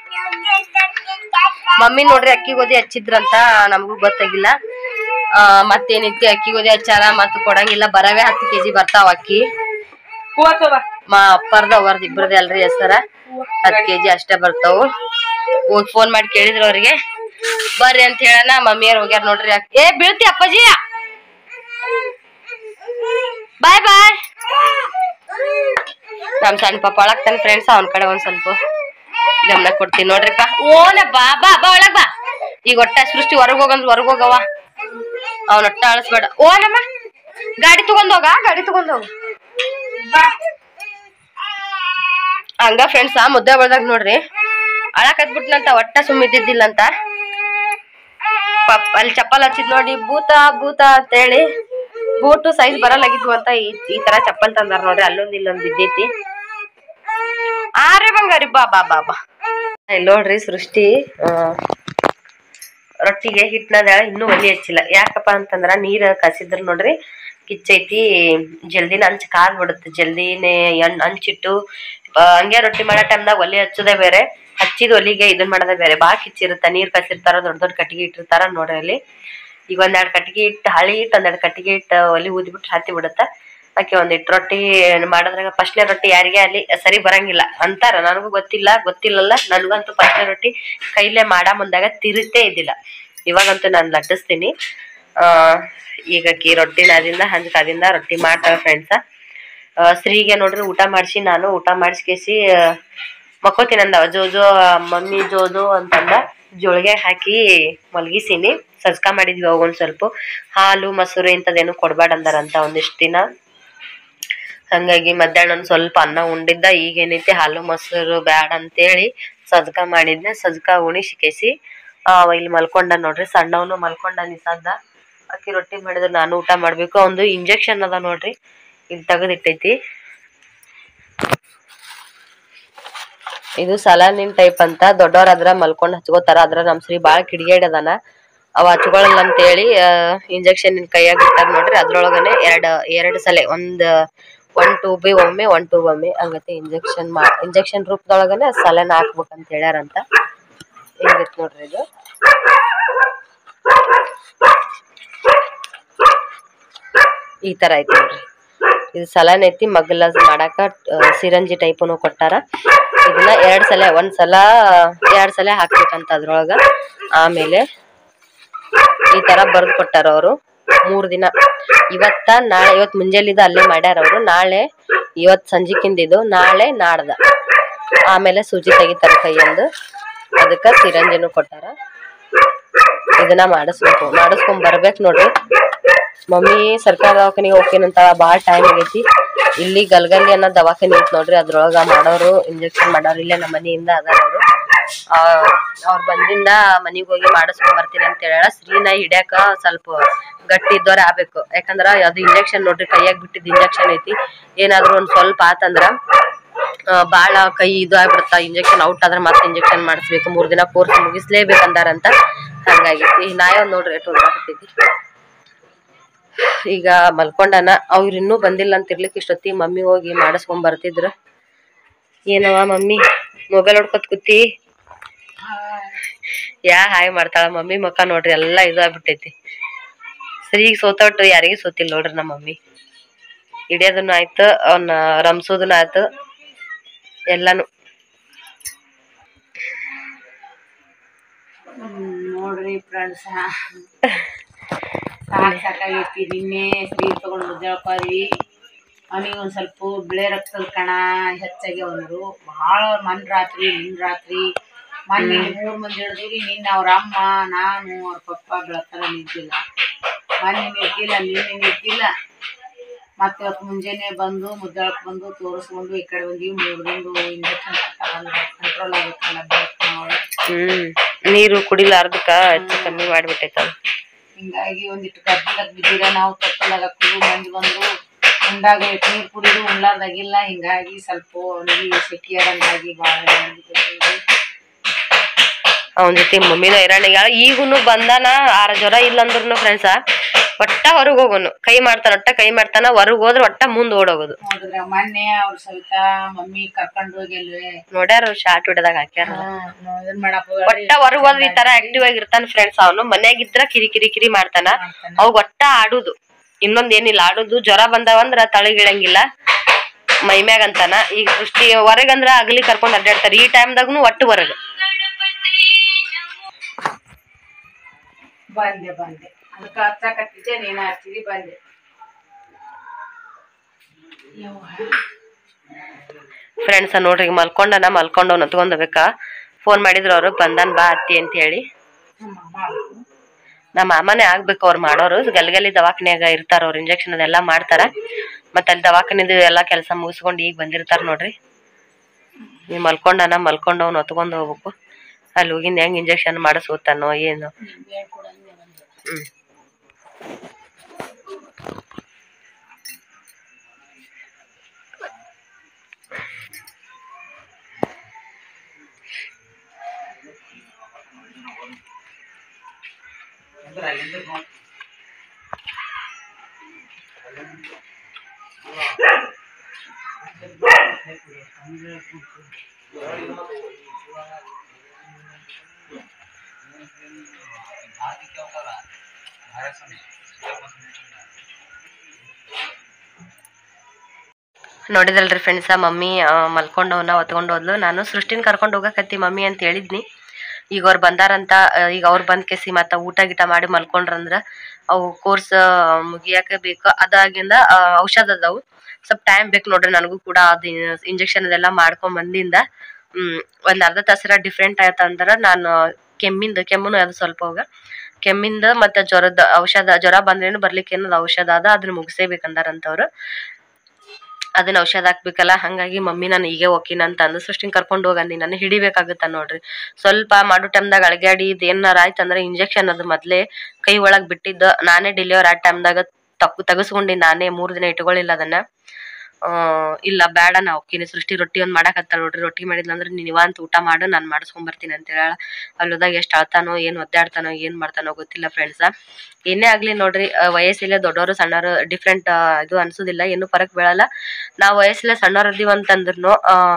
ಮಮ್ಮಿ ನೋಡ್ರಿ ಅಕ್ಕಿ ಗೋಧಿ ಹಚ್ಚಿದ್ರಂತ ನಮಗೂ ಗೊತ್ತಾಗಿಲ್ಲ ಆ ಮತ್ತೇನೈತಿ ಅಕ್ಕಿ ಗೋಧಿ ಹಚ್ಚಾರ ಮತ್ ಕೊಡಂಗಿಲ್ಲ ಬರವೇ ಹತ್ತು ಕೆಜಿ ಬರ್ತಾವ ಅಕ್ಕಿ ಮಾ ಅಪ್ಪರ್ದ ಅವರ್ದ ಇಬ್ರದೇ ಅಲ್ರಿ ಹೆಸರ ಹತ್ತು ಕೆಜಿ ಅಷ್ಟೇ ಬರ್ತಾವು ಹೋಗಿ ಫೋನ್ ಮಾಡಿ ಕೇಳಿದ್ರ ಅವ್ರಿಗೆ ಬರ್ರಿ ಅಂತ ಹೇಳನ ಮಮ್ಮಿಯರ್ ಹೋಗ್ಯಾರ ನೋಡ್ರಿ ಏ ಬೀಳ್ತಿ ಅಪ್ಪಾಜಿ ಬಾಯ್ ಬಾಯ್ ನಮ್ ಸಣ್ಣ ಪಾಪ ಒಳಗ್ತಾನೆ ಫ್ರೆಂಡ್ಸ್ ಅವನ ಕಡೆ ಒಂದ್ ಸ್ವಲ್ಪ ಗಮನ ಕೊಡ್ತೀನಿ ನೋಡ್ರಿಪ್ಪ ಓನ ಬಾ ಬಾ ಬಾ ಒಳಗ್ ಬಾ ಈಗ ಒಟ್ಟ ಸೃಷ್ಟಿ ಹೊರಗ್ ಹೋಗಂದ್ ಹೊರಗ್ ಹೋಗವ ಅವನ ಒಟ್ಟ ಅಳಿಸ್ಬೇಡ ಓನಮ್ಮ ಗಾಡಿ ತಗೊಂಡ್ ಹೋಗ ಗಾಡಿ ತಗೊಂಡ್ ಹೋಗ ಹಂಗ ಫ್ರೆಂಡ್ಸ್ ಆ ಮುದ್ದೆ ಬೆಳ್ದಾಗ ನೋಡ್ರಿ ಅಳಕತ್ಬಿಟ್ನಂತ ಒಟ್ಟ ಸುಮ್ಮಿದ್ದಿದ್ದಿಲ್ಲ ಅಂತ ಪಾಪ ಅಲ್ಲಿ ಚಪ್ಪಲ್ ಹಚ್ಚಿದ್ ನೋಡಿ ಭೂತ ಭೂತ ಅಂತೇಳಿ ಬೂಟು ಸೈಜ್ ಬರಲಾಗಿದ್ವು ಅಂತ ಈ ಈ ತರ ಚಪ್ಪಲ್ ತಂದಾರ ನೋಡ್ರಿ ಅಲ್ಲೊಂದ್ ಇಲ್ಲೊಂದ್ ಬಿದ್ದೈತಿ ಆರೆ ಬಂಗಾರಿ ಬಾ ಬಾ ಬಾ ಬಾ ಇಲ್ಲಿ ನೋಡ್ರಿ ಸೃಷ್ಟಿ ಆ, ರೊಟ್ಟಿಗೆ ಹಿಟ್ನದ ಇನ್ನೂ ಒಲಿ ಹಚ್ಚಿಲ್ಲ ಯಾಕಪ್ಪ ಅಂತಂದ್ರ ನೀರ್ ಕಸಿದ್ರ ನೋಡ್ರಿ ಕಿಚ್ಚೈತಿ ಜಲ್ದಿನ ಹಂಚ್ ಕಾದ್ ಬಿಡುತ್ತೆ ಜಲ್ದಿನೇ ಎಣ್ ಹಂಚಿಟ್ಟು ಆ, ಹಂಗೆ ರೊಟ್ಟಿ ಮಾಡೋ ಟೈಮ್ದಾಗ ಒಲಿ ಹಚ್ಚೋದೇ ಬೇರೆ ಹಚ್ಚಿದ ಒಲಿಗೆ ಇದನ್ ಮಾಡೋದೇ ಬೇರೆ ಬಾಳ ಕಿಚ್ಚಿರುತ್ತ ನೀರ್ ಕಸಿರ್ತಾರ ದೊಡ್ಡ ದೊಡ್ಡ ಕಟ್ಟಿಗೆ ಇಟ್ಟಿರ್ತಾರ ನೋಡ್ರಿ ಅಲ್ಲಿ ಈಗ ಒಂದೆರಡು ಕಟ್ಟಿಗೆ ಇಟ್ಟು ಹಳಿ ಇಟ್ಟು ಒಂದೆರಡು ಕಟ್ಟಿಗೆ ಇಟ್ಟು ಒಲಿ ಊದ್ಬಿಟ್ಟು ಹತ್ತಿ ಬಿಡುತ್ತ ಆಕೆ ಒಂದಿಟ್ಟು ರೊಟ್ಟಿ ಮಾಡೋದ್ರಾಗ ಫಸ್ಟ್ನೇ ರೊಟ್ಟಿ ಯಾರಿಗೆ ಅಲ್ಲಿ ಸರಿ ಬರಂಗಿಲ್ಲ ಅಂತಾರ ನನಗೂ ಗೊತ್ತಿಲ್ಲ ಗೊತ್ತಿಲ್ಲಲ್ಲ ನನಗಂತೂ ಫಸ್ಟ್ನೇ ರೊಟ್ಟಿ ಕೈಲೇ ಮಾಡ ಮುಂದಾಗ ತಿರುತೇ ಇದ್ದಿಲ್ಲ ಇವಾಗಂತೂ ನಾನು ಲಟ್ಟಿಸ್ತೀನಿ ಆ ಈಗ ಆಕಿ ರೊಟ್ಟಿ ನಾದಿಂದ ಹಂಚ್ಕಾದಿಂದ ರೊಟ್ಟಿ ಮಾಡ್ತಾಳೆ ಫ್ರೆಂಡ್ಸ ಸ್ತ್ರೀಗೆ ನೋಡ್ರಿ ಊಟ ಮಾಡಿಸಿ ನಾನು ಊಟ ಮಾಡಿಸ್ಕೇಸಿ ಮಕ್ಕೋತೀನಿ ಅಂದವ ಜೋಜೋ ಮಮ್ಮಿ ಜೋಜೋ ಅಂತಂದ ಜೋಳಿಗೆ ಹಾಕಿ ಮಲ್ಗಿಸೀನಿ ಸಜ್ಕ ಮಾಡಿದ್ವಿ ಅವಾಗ ಒಂದ್ ಸ್ವಲ್ಪ ಹಾಲು ಮೊಸರು ಇಂಥದ್ದೇನು ಕೊಡ್ಬೇಡ ಅಂದಾರಂತ ಒಂದಿಷ್ಟು ದಿನ ಹಂಗಾಗಿ ಮಧ್ಯಾಹ್ನ ಒಂದ್ ಸ್ವಲ್ಪ ಅನ್ನ ಉಂಡಿದ್ದ ಈಗ ಏನೈತಿ ಹಾಲು ಮೊಸರು ಬ್ಯಾಡ ಅಂತೇಳಿ ಸಜ್ಕ ಮಾಡಿದ್ನೆ ಸಜ್ಕ ಉಣಿಸಿ ಕೇಸಿ ಆ ಇಲ್ಲಿ ಮಲ್ಕೊಂಡ ನೋಡ್ರಿ ಸಣ್ಣವನು ಮಲ್ಕೊಂಡ ನಿಸದ್ದ ಅಕ್ಕಿ ರೊಟ್ಟಿ ಮಾಡಿದ್ರೆ ನಾನು ಊಟ ಮಾಡ್ಬೇಕು ಒಂದು ಇಂಜೆಕ್ಷನ್ ಅದ ನೋಡ್ರಿ ಇಲ್ಲಿ ತೆಗೆದಿಟ್ಟೈತಿ ಇದು ಸಲಾನಿನ್ ಟೈಪ್ ಅಂತ ದೊಡ್ಡವ್ರ ಅದ್ರ ಮಲ್ಕೊಂಡ್ ಹಚ್ಕೋತಾರ ಅದ್ರ ನಮ್ ಶ್ರೀ ಬಾಳ ಕಿಡಿಗೇಡಿ ಅದಾನ ಅವ ಹಚ್ಕೊಳಲ್ಲ ಅಂತೇಳಿ ಇಂಜೆಕ್ಷನ್ ನಿನ್ ಕೈಯಾಗ ಇಟ್ಟಾರ ನೋಡ್ರಿ ಅದ್ರೊಳಗನೆ ಎರಡ್ ಎರಡ್ ಸಲ ಒಂದ್ ಒನ್ ಟೂಬಿ ಒಮ್ಮೆ ಒನ್ ಟೂಬ್ ಒಮ್ಮೆ ಹಂಗತೆ ಇಂಜೆಕ್ಷನ್ ಮಾ ಇಂಜೆಕ್ಷನ್ ರೂಪದೊಳಗನೆ ಸಲನ ಹಾಕ್ಬೇಕಂತ ಹೇಳ್ಯಾರಂತ ಹಿಂಗಿತ್ತು ನೋಡ್ರಿ ಇದು ಈ ತರ ಐತಿ ನೋಡ್ರಿ ಇದು ಸಲನ್ ಐತಿ ಮಗ್ಲ ಮಾಡಾಕ ಸಿರಂಜಿ ಟೈಪನು ಕೊಟ್ಟಾರ ಇದನ್ನ ಎರಡ್ ಸಲ ಒಂದ್ ಸಲ ಎರಡ್ ಸಲ ಹಾಕ್ಬೇಕಂತ ಅದ್ರೊಳಗ ಆಮೇಲೆ ಈ ತರ ಬರ್ದ್ ಕೊಟ್ಟಾರ ಅವರು ಮೂರ್ ದಿನ ಇವತ್ತ ನಾಳೆ ಇವತ್ ಮುಂಜಾಲಿದ ಅಲ್ಲೇ ಮಾಡ್ಯಾರ ಅವರು ನಾಳೆ ಇವತ್ ಸಂಜಿಕಿಂದಿದು ನಾಳೆ ನಾಡ್ದ ಆಮೇಲೆ ಸೂಜಿ ತೆಗಿತಾರ ಕೈಯಂದು ಅದಕ್ಕ ಸಿರಂಜಿನೂ ಕೊಟ್ಟಾರ ಇದನ್ನ ಮಾಡಿಸ್ಬೇಕು ಮಾಡಿಸ್ಕೊಂಡ್ ಬರ್ಬೇಕು ನೋಡ್ರಿ ಮಮ್ಮಿ ಸರ್ಕಾರ ದವಾಖಾನಿಗೆ ಹೋಗ್ತೀನಂತ ಭಾಳ ಟೈಮ್ ಆಗೈತಿ ಇಲ್ಲಿ ಗಲ್ಗಲ್ಲಿ ಅನ್ನೋ ದವಾಖಾನೆ ಐತಿ ನೋಡ್ರಿ ಅದ್ರೊಳಗ ಮಾಡೋರು ಇಂಜೆಕ್ಷನ್ ಮಾಡೋರು ಇಲ್ಲೇ ನಮ್ಮ ಮನೆಯಿಂದ ಅದಾರ ಅವರು ಅವ್ರ ಬಂದಿಂದ ಮನಿಗ್ ಹೋಗಿ ಮಾಡಿಸ್ಕೊಂಡ್ ಬರ್ತೀನಿ ಅಂತ ಹೇಳ ಸ್ತ್ರೀನ ಹಿಡ್ಯಾಕ ಸ್ವಲ್ಪ ಗಟ್ಟಿ ಇದ್ದವ್ರ ಆಗ್ಬೇಕು ಯಾಕಂದ್ರ ಅದು ಇಂಜೆಕ್ಷನ್ ನೋಡ್ರಿ ಕೈಯಾಗ ಬಿಟ್ಟಿದ್ ಇಂಜೆಕ್ಷನ್ ಐತಿ ಏನಾದ್ರು ಒಂದ್ ಸ್ವಲ್ಪ ಆತಂದ್ರ ಆ, ಬಾಳ ಕೈ ಇದು ಆಗ್ಬಿಡುತ್ತ ಇಂಜೆಕ್ಷನ್ ಔಟ್ ಆದ್ರ ಮತ್ತೆ ಇಂಜೆಕ್ಷನ್ ಮಾಡಿಸ್ಬೇಕು ಮೂರ್ ದಿನ ಕೋರ್ಸ್ ಮುಗಿಸ್ಲೇಬೇಕಂದಾರಂತ ಹಂಗಾಗಿ ಈ ನಾಯಿ ಒಂದ್ ನೋಡ್ರಿ ಎಷ್ಟು ಓಡಾಡ್ತೈತಿ ಈಗ ಮಲ್ಕೊಂಡನ ಅವ್ರ ಇನ್ನೂ ಬಂದಿಲ್ಲ ಅಂತ ಇರ್ಲಿಕ್ಕೆ ಇಷ್ಟೊತ್ತಿ ಮಮ್ಮಿ ಹೋಗಿ ಮಾಡಿಸ್ಕೊಂಡ್ ಬರ್ತಿದ್ರು ಏನವ ಮಮ್ಮಿ ಮೊಬೈಲ್ ಹೊಡ್ಕೊತ್ ಕೂತಿ ಯಾ ಹಾಯ್ ಮಾಡ್ತಾಳ ಮಮ್ಮಿ ಮಕ್ಕ ನೋಡ್ರಿ ಎಲ್ಲಾ ಇದು ಆಗ್ಬಿಟ್ಟೈತಿ ಸರಿಗ್ ಸೋತೊಟ್ಟು ಯಾರಿಗೂ ಸೋತಿಲ್ಲ ನೋಡ್ರಿ ನಮ್ಮ ಮಮ್ಮಿ ಹಿಡಿಯೋದನ್ನು ಆಯ್ತು ಅವನ್ನ ರಂಸೋದನ್ನು ಆಯ್ತು ಎಲ್ಲಾನು ನೋಡ್ರಿ ಫ್ರೆಂಡ್ಸ್ ಸಾಕ್ ಸಾಕಾಗೈತಿ ನಿನ್ನೆ ಸ್ತ್ರೀ ತಗೊಂಡು ಮುದ್ದಾಳ್ಕೊರಿ ಅವನಿಗೆ ಒಂದ್ ಸ್ವಲ್ಪ ಬಿಳೆ ರಕ್ತದ ಕಣ ಹೆಚ್ಚಾಗಿ ಅವನರು ಭಾಳ ಮನ್ ರಾತ್ರಿ ನಿನ್ ರಾತ್ರಿ ಮೊನ್ನೆ ಮೂರ್ ಮಂದಿ ಹಿಡಿದ್ರಿ ನಿನ್ನ ಅವ್ರ ಅಮ್ಮ ನಾನು ಅವ್ರ ಪಪ್ಪ ಬೆಳತನ ನಿಂತಿಲ್ಲ ಮೊನ್ನೆ ನಿಂತಿಲ್ಲ ನಿನ್ನೆ ನಿಂತಿಲ್ಲ ಮತ್ತೆ ಇವತ್ತು ಮುಂಜಾನೆ ಬಂದು ಮುದ್ದಾಳಕ್ ಬಂದು ತೋರಿಸ್ಕೊಂಡು ಈ ಕಡೆ ಬಂದೀವಿ ಮೂರ್ ದಿನದು ಇಂಜೆಕ್ಷನ್ ಕಂಟ್ರೋಲ್ ಆಗುತ್ತಲ್ಲ ಬೆಳಕಿನ ಹ್ಮ್ ನೀರು ಕುಡಿಲಾರ್ದಕ್ಕ ಹೆಚ್ಚು ಕಮ್ಮಿ ಮಾಡ್ಬಿಟ್ಟೈತ ಅದು. ಹಿಂಗಾಗಿ ಒಂದಿಟ್ಟು ಗರ್ಭಿಣಕ್ ಬಿದ್ದೀರ ನಾವು ತಪ್ಪಲಾಗ ಕುರು ಮಂದಿ ಬಂದ್ರು ಉಂಡಾಗ ನೀರು ಕುಡಿದು ಉಣ್ಲಾರ್ದಾಗಿಲ್ಲ ಹಿಂಗಾಗಿ ಸ್ವಲ್ಪ ಅವನಿಗೆ ಸೆಖಿ ಆದಂಗಾಗಿ ಭಾಳ ಅವನ ಜೊತೆ ಮಮ್ಮಿನೂ ಹೈರಾಣಿಗ ಈಗುನು ಬಂದಾನ ಆರ ಜ್ವರ ಇಲ್ಲ ಅಂದ್ರೂ ಫ್ರೆಂಡ್ಸ ಒಟ್ಟ ಹೊರಗ್ ಹೋಗೋನು ಕೈ ಮಾಡ್ತಾನ ಒಟ್ಟ ಕೈ ಮಾಡ್ತಾನ ಹೊರಗ್ ಹೋದ್ರ ಒಟ್ಟ ಮುಂದ್ ಓಡೋಗೋದು ನೋಡಿದ್ರ ಮೊನ್ನೆ ಅವ್ರ ಸವಿತಾ ಮಮ್ಮಿ ಕರ್ಕೊಂಡು ಹೋಗಿಲ್ವೇ ನೋಡ್ಯಾರ ಶಾರ್ಟ್ ವಿಡದಾಗ ಹಾಕ್ಯಾರ ಇದನ್ ಮಾಡಪ್ಪ ಒಟ್ಟ ಹೊರಗ್ ಹೋದ್ರ ಈ ತರ ಆಕ್ಟಿವ್ ಆಗಿ ಇರ್ತಾನ ಫ್ರೆಂಡ್ಸ್ ಅವನು ಮನ್ಯಾಗಿದ್ರ ಕಿರಿ ಕಿರಿ ಕಿರಿ ಮಾಡ್ತಾನ ಅವ್ ಒಟ್ಟ ಆಡುದು ಇನ್ನೊಂದ್ ಏನಿಲ್ಲ ಆಡುದು ಜ್ವರ ಬಂದಾವಂದ್ರ ತಳಗಿಳಂಗಿಲ್ಲ ಮೈಮ್ಯಾಗ ಅಂತಾನ ಈಗ ದೃಷ್ಟಿ ಹೊರಗಂದ್ರ ಅಗಲಿ ಕರ್ಕೊಂಡ್ ಅಡ್ಡಾಡ್ತಾರ ಈ ಟೈಮ್ದಾಗ್ನು ಒಟ್ಟು ಹೊರಗ ಬಂದೆ ಬಂದೆ ಅದಕ್ಕೆ ಹಚ್ಚಾಕತ್ತಿದ್ದೆ ನೀನು ಹಚ್ಚಿದಿ ಬಂದೆ ಯವ್ವ. ಫ್ರೆಂಡ್ಸ್ ನೋಡ್ರಿ ಈಗ ಮಲ್ಕೊಂಡನ ಮಲ್ಕೊಂಡವ್ ನತ್ಕೊಂಡ್ಬೇಕಾ ಫೋನ್ ಮಾಡಿದ್ರು ಅವ್ರು ಬಂದಾನ್ ಬಾ ಅತ್ತಿ ಅಂತ ಹೇಳಿ ನಮ್ಮ ಮಾಡು. ನಮ್ಮ ಮಾಮನೇ ಆಗ್ಬೇಕು ಅವ್ರು ಮಾಡೋರು ಗಲ್ಗಲಿ ದವಾಖಾನ್ಯಾಗ ಇರ್ತಾರ ಅವ್ರು ಇಂಜೆಕ್ಷನ್ ಅದೆಲ್ಲ ಮಾಡ್ತಾರ ಮತ್ತೆ ಅಲ್ಲಿ ದವಾಖಾನಿದು ಎಲ್ಲಾ ಕೆಲಸ ಮುಗಿಸ್ಕೊಂಡು ಈಗ ಬಂದಿರ್ತಾರ ನೋಡ್ರಿ ನೀವ್ ಮಲ್ಕೊಂಡನ ಮಲ್ಕೊಂಡವ್ ಹೊತ್ಕೊಂಡ್ ಹೋಗ್ಬೇಕು ಅಲ್ಲಿ ಹೋಗಿಂದ ಹೆಂಗ್ ಇಂಜೆಕ್ಷನ್ ಮಾಡಿಸ್ಕೋತಾನೋ ಏನು ಬೇಡ್ಕೊಡಂಗೆ ಬಂದೆ. ಹ್ಮ್ ನೋಡಿದಲ್ರಿ ಫ್ರೆಂಡ್ಸ ಮಮ್ಮಿ ಮಲ್ಕೊಂಡವನ್ನ ಹೊತ್ಕೊಂಡು ಹೋದ್ಲು ನಾನು ಸೃಷ್ಟಿನ ಕರ್ಕೊಂಡು ಹೋಗಕತ್ತಿ ಮಮ್ಮಿ ಅಂತ ಹೇಳಿದ್ನಿ ಈಗ ಅವ್ರು ಬಂದಾರಂತ ಆ, ಈಗ ಅವ್ರು ಬಂದ್ ಕೆಸಿ ಮತ್ತ ಊಟ ಗೀಟ ಮಾಡಿ ಮಲ್ಕೊಂಡ್ರಂದ್ರ ಅವು ಕೋರ್ಸ್ ಮುಗಿಯಾಕ ಬೇಕು ಅದಾಗಿಂದ ಆ, ಔಷಧ ಅದಾವು ಸ್ವಲ್ಪ ಟೈಮ್ ಬೇಕು ನೋಡ್ರಿ ನನಗೂ ಕೂಡ ಅದು ಇಂಜೆಕ್ಷನ್ ಅದೆಲ್ಲ ಮಾಡ್ಕೊಂಡ್ ಬಂದಿಂದ ಹ್ಮ್ ಒಂದ್ ಅರ್ಧ ತಾಸರ ಡಿಫ್ರೆಂಟ್ ಆಯ್ತ ಅಂದ್ರ ನಾನು ಕೆಮ್ಮಿಂದ ಕೆಮ್ಮುನು ಅದು ಸ್ವಲ್ಪ ಹೋಗ ಕೆಮ್ಮಿಂದ ಮತ್ತೆ ಜ್ವರದ ಔಷಧ ಜ್ವರ ಬಂದ್ರೇನು ಬರ್ಲಿಕ್ಕೆ ಏನದ ಔಷಧ ಅದ ಅದನ್ನ ಮುಗಿಸೇಬೇಕಂದಾರಂತವ್ರು ಅದನ್ನ ಔಷಧ ಹಾಕ್ಬೇಕಲ್ಲ ಹಂಗಾಗಿ ಮಮ್ಮಿ ನಾನು ಈಗ ಹೋಕಿನ ಅಂತ ಅಂದು ಸೃಷ್ಟಿನ್ ಕರ್ಕೊಂಡು ಹೋಗಂದಿ ನಾನು ಹಿಡಿಬೇಕಾಗುತ್ತ ನೋಡ್ರಿ ಸ್ವಲ್ಪ ಮಾಡೋ ಟೈಮ್ದಾಗ ಅಳಗ್ಯಾಡಿ ಇದು ಏನಾರ ಆಯ್ತಂದ್ರೆ ಇಂಜೆಕ್ಷನ್ ಅದು ಮೊದ್ಲೇ ಕೈ ಒಳಗ್ ಬಿಟ್ಟಿದ್ದ ನಾನೇ ಡೆಲಿವರ್ ಆ ಟೈಮ್ದಾಗ ತಗು ತೆಗಸ್ಕೊಂಡಿ ನಾನೇ ಮೂರ್ ದಿನ ಇಟ್ಕೊಳ್ಳಿಲ್ಲ ಅದನ್ನ ಆ, ಇಲ್ಲ ಬೇಡ ನಾ ಹೋಗ್ತೀನಿ ಸೃಷ್ಟಿ ರೊಟ್ಟಿ ಒಂದು ಮಾಡಕತ್ತಾಳ ನೋಡ್ರಿ ರೊಟ್ಟಿ ಮಾಡಿದ್ಲಂದ್ರೆ ನೀವ್ ಅಂತ ಊಟ ಮಾಡು ನಾನು ಮಾಡಿಸ್ಕೊಂಡ್ ಬರ್ತೀನಿ ಅಂತ ಹೇಳ ಅಲ್ಲೋದಾಗ ಎಷ್ಟು ಅಳ್ತಾನೋ ಏನು ಒದ್ದಾಡ್ತಾನೋ ಏನು ಮಾಡ್ತಾನೋ ಗೊತ್ತಿಲ್ಲ ಫ್ರೆಂಡ್ಸ ಏನೇ ಆಗ್ಲಿ ನೋಡ್ರಿ ಆ, ವಯಸ್ಸಿಲ್ಲ ದೊಡ್ಡವರು ಸಣ್ಣವರು ಡಿಫ್ರೆಂಟ್ ಇದು ಅನ್ಸೋದಿಲ್ಲ ಏನು ಫರಕ್ ಬೀಳಲ್ಲ ನಾವು ವಯಸ್ಸಿಲ್ಲ ಸಣ್ಣವ್ರು ಅದೀವಿ ಅಂತಂದ್ರೂ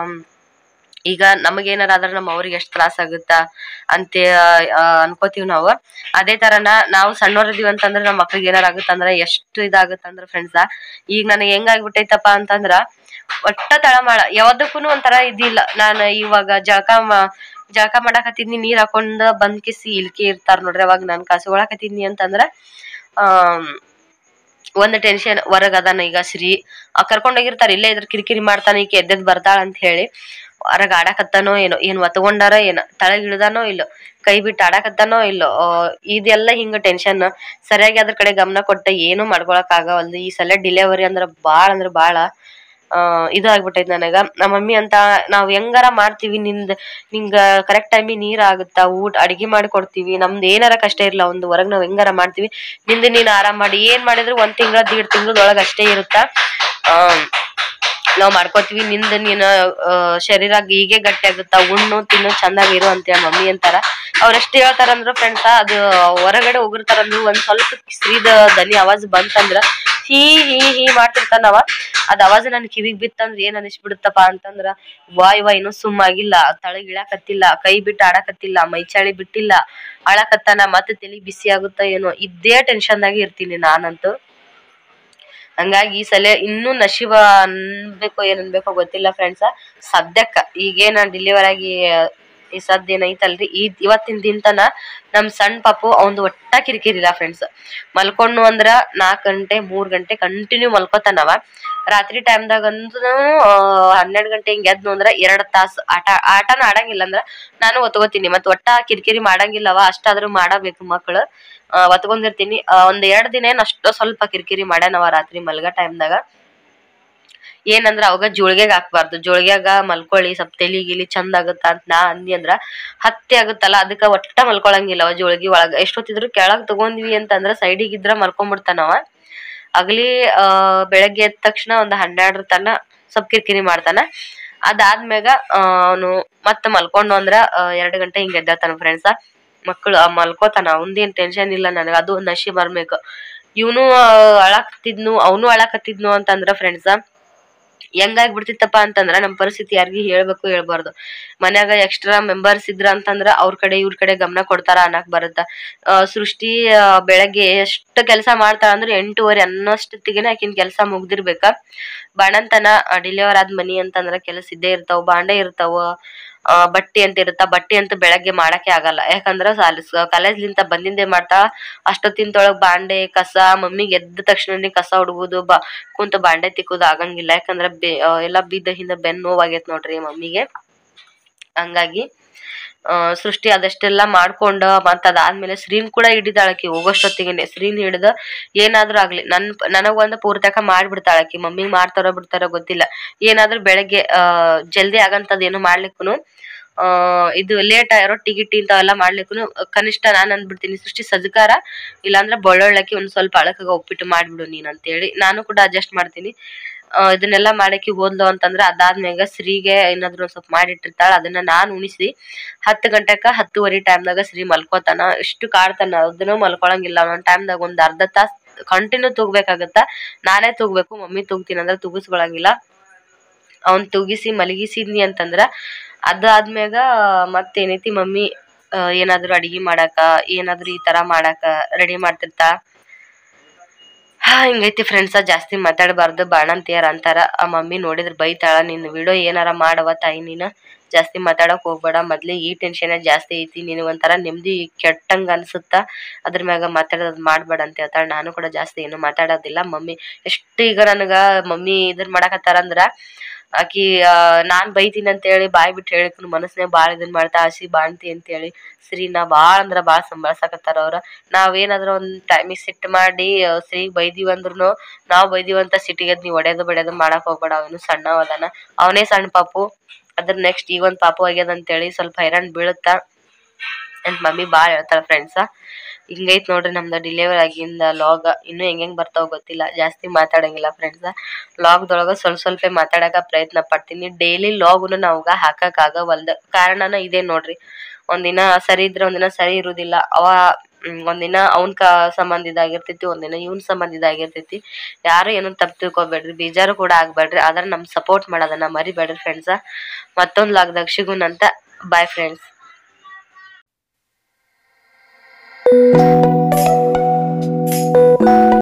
ಈಗ ನಮಗೇನಾರ ಆದ್ರೆ ನಮ್ಮ ಅವ್ರಿಗೆ ಎಷ್ಟು ತ್ರಾಸ ಆಗುತ್ತಾ ಅಂತ ಆ, ಅನ್ಕೋತೀವಿ ನಾವು ಅದೇ ತರನ ನಾವು ಸಣ್ಣವ್ರ ಇದೀವಿ ಅಂತಂದ್ರೆ ನಮ್ಮ ಮಕ್ಳಿಗೆ ಏನಾರ ಆಗುತ್ತಂದ್ರೆ ಎಷ್ಟು ಇದಾಗುತ್ತಂದ್ರ ಫ್ರೆಂಡ್ಸ ಈಗ ನನಗೆ ಹೆಂಗಾಗ್ಬಿಟ್ಟೈತಪ್ಪ ಅಂತಂದ್ರ ಒಟ್ಟ ತಳಮಾಳ ಯಾವ್ದಕ್ಕೂ ಒಂಥರ ಇದಿಲ್ಲ ನಾನು ಇವಾಗ ಜಳಕ ಮಾ- ಜಳಕ ಮಾಡಾಕತ್ತಿದ್ನಿ ನೀರ್ ಹಾಕೊಂಡ್ ಬಂದ್ ಕಿಸಿ ಇಲ್ಕಿ ಇರ್ತಾರ ನೋಡ್ರಿ ಅವಾಗ ನಾನು ಕಸಗೊಳಕತ್ತಿದ್ನಿ ಅಂತಂದ್ರ ಆಮ್, ಒಂದ್ ಟೆನ್ಷನ್ ಹೊರಗ್ ಅದಾನ ಈಗ ಶ್ರೀ ಆ ಕರ್ಕೊಂಡೋಗಿರ್ತಾರ ಇಲ್ಲೇ ಇದ್ರ ಕಿರಿಕಿರಿ ಮಾಡ್ತಾನ ಈಕೆ ಎದ್ದೆದ್ ಬರ್ತಾಳ ಅಂತ ಹೇಳಿ ಹೊರಗ್ ಆಡಾಕತ್ತಾನೋ ಏನೋ ಏನ್ ಒತ್ಕೊಂಡಾರ ಏನೋ ತಳಗ್ ಇಳ್ದಾನೋ ಇಲ್ಲೋ ಕೈ ಬಿಟ್ಟು ಆಡಾಕತ್ತಾನೋ ಇಲ್ಲೋ ಆ, ಇದೆಲ್ಲ ಹಿಂಗ ಟೆನ್ಷನ್ ಸರಿಯಾಗಿ ಅದ್ರ ಕಡೆ ಗಮನ ಕೊಟ್ಟ ಏನು ಮಾಡ್ಕೊಳಕ್ ಆಗವಲ್ದು ಈ ಸಲ ಡಿಲೆವರಿ ಅಂದ್ರ ಬಾಳ ಅಂದ್ರ ಬಾಳ ಆ ಇದು ಆಗ್ಬಿಟ್ಟೈತಿ ನನಗ ನಮ್ಮ ಮಮ್ಮಿ ಅಂತ ನಾವ್ ಹೆಂಗಾರ ಮಾಡ್ತೀವಿ ನಿಂದ್ ನಿಂಗ ಕರೆಕ್ಟ್ ಟೈಮಿಗೆ ನೀರ್ ಆಗುತ್ತಾ ಊಟ ಅಡಿಗೆ ಮಾಡಿ ಕೊಡ್ತೀವಿ ನಮ್ದು ಏನಾರ ಕಷ್ಟ ಇರ್ಲ ಒಂದು ಹೊರಗ್ ನಾವ್ ಹೆಂಗಾರ ಮಾಡ್ತೀವಿ ನಿಂದ ನೀನ್ ಆರಾಮ್ ಮಾಡಿ ಏನ್ ಮಾಡಿದ್ರು ಒಂದ್ ತಿಂಗಳ ದೀಡ್ ತಿಂಗಳದೊಳಗ ಅಷ್ಟೇ ಇರುತ್ತಾ ಆ ನಾವ್ ಮಾಡ್ಕೋತೀವಿ ನಿಂದ ನೀನ್ ಆ, ಶರೀರ ಹೀಗೆ ಗಟ್ಟಿ ಆಗುತ್ತಾ ಉಣ್ಣು ತಿನ್ನು ಚಂದಾಗಿ ಇರು ಅಂತೇಳಿ ಮಮ್ಮಿ ಅಂತಾರ ಅವ್ರ ಎಷ್ಟ್ ಹೇಳ್ತಾರಂದ್ರ ಫ್ರೆಂಡ್ಸ ಅದು ಹೊರಗಡೆ ಹೋಗಿರ್ತಾರಂದ್ರು ಒಂದ್ ಸ್ವಲ್ಪ ಸ್ತ್ರೀದ ದನಿ ಆವಾಜ್ ಬಂತಂದ್ರ ಹೀ ಹೀ ಹೀ ಮಾಡ್ತಿರ್ತಾನವ ಅದ್ ಅವಾಜ್ ನನ್ ಕಿವಿಗ್ ಬಿತ್ತಂದ್ರ ಏನ್ ಅನಿಸ್ಬಿಡುತ್ತಪ್ಪ ಅಂತಂದ್ರ ವಾ ಇವ ಇನ್ನೂ ಸುಮ್ಮಾಗಿಲ್ಲ ತಳಗ್ ಇಳಾಕತ್ತಿಲ್ಲ ಕೈ ಬಿಟ್ಟು ಆಡಕತ್ತಿಲ್ಲ ಮೈಚಾಳಿ ಬಿಟ್ಟಿಲ್ಲ ಅಳಕತ್ತಾನ ಮತ್ತೆ ತಲಿ ಬಿಸಿ ಆಗುತ್ತ ಏನೋ ಇದ್ದೇ ಟೆನ್ಷನ್ದಾಗೆ ಇರ್ತೀನಿ ನಾನಂತೂ ಹಂಗಾಗಿ ಈ ಸಲ ಇನ್ನೂ ನಶೀಬ ಅನ್ಬೇಕೋ ಏನ್ ಅನ್ಬೇಕೋ ಗೊತ್ತಿಲ್ಲ ಫ್ರೆಂಡ್ಸ ಸದ್ಯಕ್ಕ ಈಗೇನ ಡಿಲಿವರ್ ಆಗಿ ಈ ಸದ್ಯ ಏನೈತಲ್ರಿ ಈ ಇವತ್ತಿನ ದಿನತನ ನಮ್ ಸಣ್ಣ ಪಾಪು ಅವಂದು ಒಟ್ಟ ಕಿರಿಕಿರಿಲ್ಲ ಫ್ರೆಂಡ್ಸ್ ಮಲ್ಕೊಂಡು ಅಂದ್ರ ನಾಲ್ಕ್ ಗಂಟೆ ಮೂರ್ ಗಂಟೆ ಕಂಟಿನ್ಯೂ ಮಲ್ಕೋತಾನವ ರಾತ್ರಿ ಟೈಮ್ದಾಗ ಅಂತೂ ಹನ್ನೆರಡ್ ಗಂಟೆ ಹಿಂಗ್ ಎದ್ನು ಅಂದ್ರ ಎರಡ್ ತಾಸ್ ಆಟ ಆಟನ ಆಡಂಗಿಲ್ಲ ಅಂದ್ರ ನಾನು ಒತ್ಕೋತೀನಿ ಮತ್ ಒಟ್ಟ ಕಿರಿಕಿರಿ ಮಾಡಂಗಿಲ್ಲವ ಅಷ್ಟಾದ್ರೂ ಮಾಡಬೇಕು ಮಕ್ಳು ಆ, ಒತ್ಕೊಂಡಿರ್ತೀನಿ ಆ, ಒಂದ್ ಎರಡ್ ದಿನ ಏನ್ ಅಷ್ಟ ಸ್ವಲ್ಪ ಕಿರಿಕಿರಿ ಮಾಡ್ಯಾನವ ರಾತ್ರಿ ಮಲ್ಗ ಟೈಮ್ದಾಗ ಏನಂದ್ರ ಅವಾಗ ಜೋಳ್ಗೆಗ್ ಹಾಕ್ಬಾರ್ದು ಜೋಳ್ಗ್ಯಾಗ ಮಲ್ಕೊಳ್ಳಿ ಸ್ವಲ್ಪ ತಲಿ ಗಿಲಿ ಚಂದ ಆಗುತ್ತ ಅಂತ ನಾ ಅಂದಿ ಅಂದ್ರ ಹತ್ತಿ ಆಗುತ್ತಲ್ಲ ಅದಕ್ಕ ಒಟ್ಟ ಮಲ್ಕೊಳಂಗಿಲ್ಲ ಅವ ಜೋಳ್ಗಿ ಒಳಗ ಎಷ್ಟೊತ್ತಿದ್ರು ಕೆಳಗ್ ತಗೊಂಡ್ವಿ ಅಂತಂದ್ರ ಸೈಡಿಗೆ ಇದ್ರ ಮಲ್ಕೊಂಡ್ಬಿಡ್ತಾನವ ಅಗ್ಲಿ ಆ ಬೆಳಗ್ಗೆ ಎದ್ದ ತಕ್ಷಣ ಒಂದ್ ಹನ್ನೆರಡರ ತನ ಸ್ವಲ್ಪ ಕಿರಿಕಿರಿ ಮಾಡ್ತಾನ ಅದಾದ್ಮ್ಯಾಗ ಅವನು ಮತ್ತ ಮಲ್ಕೊಂಡು ಅಂದ್ರ ಆ, ಎರಡ್ ಗಂಟೆ ಹಿಂಗ ಎದ್ದೇಳ್ತಾನ ಫ್ರೆಂಡ್ಸ ಮಕ್ಕಳು ಮಲ್ಕೋತಾನ ಅವಂದೇನ್ ಟೆನ್ಷನ್ ಇಲ್ಲ ನನಗ ಅದು ನಶಿ ಬರ್ಬೇಕು ಇವನು ಅಳಾಕತ್ತಿದ್ನು ಅವನು ಅಳಾಕತ್ತಿದ್ನು ಅಂತಂದ್ರ ಫ್ರೆಂಡ್ಸ ಹೆಂಗಾಗ್ಬಿಡ್ತಿತ್ತಪ್ಪ ಅಂತಂದ್ರ ನಮ್ ಪರಿಸ್ಥಿತಿ ಯಾರಿಗೂ ಹೇಳ್ಬೇಕು ಹೇಳ್ಬಾರ್ದು ಮನ್ಯಾಗ ಎಕ್ಸ್ಟ್ರಾ ಮೆಂಬರ್ಸ್ ಇದ್ರ ಅಂತಂದ್ರ ಅವ್ರ ಕಡೆ ಇವ್ರ ಕಡೆ ಗಮನ ಕೊಡ್ತಾರ ಅನ್ನಕ್ ಬರುತ್ತ ಆ, ಸೃಷ್ಟಿ ಆ, ಬೆಳಗ್ಗೆ ಎಷ್ಟ್ ಕೆಲ್ಸ ಮಾಡ್ತಾಳ ಅಂದ್ರೆ ಎಂಟೂವರೆ ಅನ್ನೋಷ್ಟೊತ್ತಿಗೆನೆ ಆಕಿನ್ ಕೆಲ್ಸ ಮುಗ್ದಿರ್ಬೇಕ ಬಾಣಂತನ ಡಿಲಿವರ್ ಆದ್ ಮನಿ ಅಂತಂದ್ರ ಕೆಲಸ ಇದ್ದೇ ಇರ್ತಾವ ಬಾಂಡೆ ಇರ್ತಾವ ಆ, ಬಟ್ಟಿ ಅಂತ ಇರುತ್ತ ಬಟ್ಟಿ ಅಂತ ಬೆಳಗ್ಗೆ ಮಾಡಕ್ಕೆ ಆಗಲ್ಲ ಯಾಕಂದ್ರ ಕಾಲೇಜ್ಲಿಂತ ಬಂದಿಂದೆ ಮಾಡ್ತಾ ಅಷ್ಟೊತ್ತಿನೊಳಗ್ ಬಾಂಡೆ ಕಸ ಮಮ್ಮಿಗೆ ಎದ್ದ ತಕ್ಷಣನೇ ಕಸ ಹುಡುಗುದು ಬಾ ಕುಂತ ಬಾಂಡೆ ತಿಕ್ಕುದು ಆಗಂಗಿಲ್ಲ ಯಾಕಂದ್ರ ಬೆ ಆ, ಎಲ್ಲಾ ಬಿದ್ದ ಹಿಂದ ಬೆನ್ ನೋವಾಗೈತ್ ನೋಡ್ರಿ ಮಮ್ಮಿಗೆ ಹಂಗಾಗಿ ಆ, ಸೃಷ್ಟಿ ಅದಷ್ಟೆಲ್ಲ ಮಾಡ್ಕೊಂಡ ಮತ್ತ ಅದಾದ್ಮೇಲೆ ಶ್ರೀನ್ ಕೂಡ ಹಿಡಿದಾಳಕಿ ಹೋಗೋಷ್ಟೊತ್ತಿಗೆನೆ ಶ್ರೀನ್ ಹಿಡ್ದ ಏನಾದ್ರೂ ಆಗ್ಲಿ ನನ್ ನನಗ್ ಒಂದ್ ಪೂರ್ತಕ ಮಾಡ್ಬಿಡ್ತಾಳಕಿ ಮಮ್ಮಿಗ್ ಮಾಡ್ತಾರೋ ಬಿಡ್ತಾರೋ ಗೊತ್ತಿಲ್ಲ ಏನಾದ್ರೂ ಬೆಳಗ್ಗೆ ಆ ಜಲ್ದಿ ಆಗಂತದ್ ಏನು ಮಾಡ್ಲಿಕ್ಕೂನು ಆ ಇದು ಲೇಟ್ ಆಗಿರೋ ಟಿಗಿಟಿ ಇಂಥವೆಲ್ಲ ಮಾಡ್ಲಿಕ್ಕೂನು ಕನಿಷ್ಠ ನಾನ್ ಅಂದ್ಬಿಡ್ತೀನಿ ಸೃಷ್ಟಿ ಸಜ್ಕಾರ ಇಲ್ಲಾಂದ್ರೆ ಬಳ್ಳೊಳ್ಳಕ್ಕಿ ಒಂದ್ ಸ್ವಲ್ಪ ಅಳಕಾಗ ಉಪ್ಪಿಟ್ಟು ಮಾಡ್ಬಿಡು ನೀನ್ ಅಂತೇಳಿ ನಾನು ಕೂಡ ಅಡ್ಜಸ್ಟ್ ಮಾಡ್ತೀನಿ ಆ, ಇದನ್ನೆಲ್ಲ ಮಾಡಕ್ಕೆ ಹೋದ್ಲು ಅಂತಂದ್ರೆ ಅದಾದ್ಮ್ಯಾಗ ಶ್ರೀಗೆ ಏನಾದ್ರು ಒಂದ್ ಸ್ವಲ್ಪ ಮಾಡಿಟ್ಟಿರ್ತಾಳ ಅದನ್ನ ನಾನ್ ಉಣಿಸಿ ಹತ್ತು ಗಂಟೆಕ ಹತ್ತುವರೆ ಟೈಮ್ದಾಗ ಶ್ರೀ ಮಲ್ಕೋತಾನ ಎಷ್ಟು ಕಾಡ್ತಾನ ಅದನ್ನು ಮಲ್ಕೊಳಂಗಿಲ್ಲ ಒಂದ್ ಟೈಮ್ದಾಗ ಒಂದ್ ಅರ್ಧ ತಾಸ್ ಕಂಟಿನ್ಯೂ ತೂಗ್ಬೇಕಾಗತ್ತ ನಾನೇ ತೂಗ್ಬೇಕು ಮಮ್ಮಿ ತೂಗ್ತೀನಿ ಅಂದ್ರೆ ತೂಗಿಸ್ಕೊಳಂಗಿಲ್ಲ ಅವ್ನ್ ತುಗಿಸಿ ಮಲಗಿಸಿದ್ನಿ ಅಂತಂದ್ರ ಅದಾದ್ಮ್ಯಾಗ ಮತ್ತೇನೈತಿ ಮಮ್ಮಿ ಆ, ಏನಾದ್ರು ಅಡಿಗೆ ಮಾಡಾಕ ಏನಾದ್ರು ಈ ತರ ಮಾಡಾಕ ರೆಡಿ ಮಾಡ್ತಿರ್ತಾ ಹಾ ಹಿಂಗೈತಿ ಫ್ರೆಂಡ್ಸ ಜಾಸ್ತಿ ಮಾತಾಡಬಾರ್ದು ಬಾಣಂತಿಯರ್ ಅಂತಾರ ಆ ಮಮ್ಮಿ ನೋಡಿದ್ರ ಬೈತಾಳ ನಿನ್ ವಿಡಿಯೋ ಏನಾರ ಮಾಡವ ತಾಯಿ ನೀನ ಜಾಸ್ತಿ ಮಾತಾಡಕ್ ಹೋಗ್ಬೇಡ ಮೊದ್ಲೇ ಈ ಟೆನ್ಷನ್ ಜಾಸ್ತಿ ಐತಿ ನಿನಗ್ ಒಂಥರ ನೆಮ್ಮದಿ ಕೆಟ್ಟಂಗ ಅನ್ಸುತ್ತ ಅದ್ರ ಮ್ಯಾಗ ಮಾತಾಡೋದ್ ಮಾಡ್ಬೇಡ ಅಂತ ಹೇಳ್ತಾಳ ನಾನು ಕೂಡ ಜಾಸ್ತಿ ಏನು ಮಾತಾಡೋದಿಲ್ಲ ಮಮ್ಮಿ ಎಷ್ಟು ಈಗ ನನಗ ಮಮ್ಮಿ ಇದ್ರ ಮಾಡಕತ್ತಾರ ಅಂದ್ರ ಆಕಿ ಆ, ನಾನ್ ಬೈತೀನಿ ಅಂತ ಹೇಳಿ ಬಾಯ್ ಬಿಟ್ಟು ಹೇಳಿಕ್ ಮನಸ್ನ್ಯಾಗ ಬಾಳ ಇದನ್ ಮಾಡ್ತಾ ಹಸಿ ಬಾಣ್ತಿ ಅಂತ ಹೇಳಿ ಶ್ರೀನ ಬಾಳ ಅಂದ್ರ ಬಾಳ ಸಂಭಾಳ್ಸಕತ್ತಾರ ಅವ್ರ ನಾವೇನಾದ್ರೂ ಒಂದ್ ಟೈಮಿಗೆ ಸಿಟ್ ಮಾಡಿ ಆ, ಶ್ರೀಗ್ ಬೈದಿವಿ ಅಂದ್ರುನು ನಾವ್ ಬೈದಿವಿ ಅಂತ ಸಿಟ್ಟಿಗೆ ನೀವ್ ಒಡೆದು ಬಡಿಯೋದು ಮಾಡಕ್ ಹೋಗ್ಬೇಡ ಅವನು ಸಣ್ಣವ ಅದಾನ ಅವನೇ ಸಣ್ಣ ಪಾಪು ಅದ್ರ ನೆಕ್ಸ್ಟ್ ಈಗ ಒಂದ್ ಪಾಪು ಆಗ್ಯದ ಅಂತೇಳಿ ಸ್ವಲ್ಪ ಹೈರಾಣ್ ಬೀಳುತ್ತಾ ಅಂತ ಮಮ್ಮಿ ಬಾಳ ಹೇಳ್ತಾರ ಫ್ರೆಂಡ್ಸ ಹಿಂಗೈತ್ ನೋಡ್ರಿ ನಮ್ದು ಡಿಲಿವರಿ ಆಗಿಂದ ಲಾಗ್ ಇನ್ನೂ ಹೆಂಗ್ ಹೆಂಗ್ ಬರ್ತಾವ ಗೊತ್ತಿಲ್ಲ ಜಾಸ್ತಿ ಮಾತಾಡಂಗಿಲ್ಲ ಫ್ರೆಂಡ್ಸ್ ಲಾಗ್ದೊಳಗ ಸ್ವಲ್ಪ ಸ್ವಲ್ಪ ಮಾತಾಡಕ ಪ್ರಯತ್ನ ಪಡ್ತೀನಿ ಡೈಲಿ ಲಾಗ್ನು ನಾವ್ಗ ಹಾಕಕ್ ಆಗವಲ್ದ ಕಾರಣನ ಇದೆ ನೋಡ್ರಿ ಒಂದಿನ ಸರಿ ಇದ್ರೆ ಒಂದಿನ ಸರಿ ಇರುದಿಲ್ಲ ಅವ ಮ್, ಒಂದಿನ ಅವನ್ ಕ ಸಂಬಂಧ ಇದಾಗಿರ್ತೈತಿ ಒಂದಿನ ಇವನ್ ಸಂಬಂಧ ಇದಾಗಿರ್ತೈತಿ ಯಾರು ಏನು ತಪ್ಪು ತಿಳ್ಕೊಬೇಡ್ರಿ ಬೇಜಾರು ಕೂಡ ಆಗ್ಬೇಡ್ರಿ ಆದ್ರೆ ನಮ್ ಸಪೋರ್ಟ್ ಮಾಡೋದನ್ನ ಮರಿಬೇಡ್ರಿ ಫ್ರೆಂಡ್ಸ ಮತ್ತೊಂದ್ ಲಾಗ್ದಾಗ ಸಿಗುನಂತ ಬಾಯ್ ಫ್ರೆಂಡ್ಸ್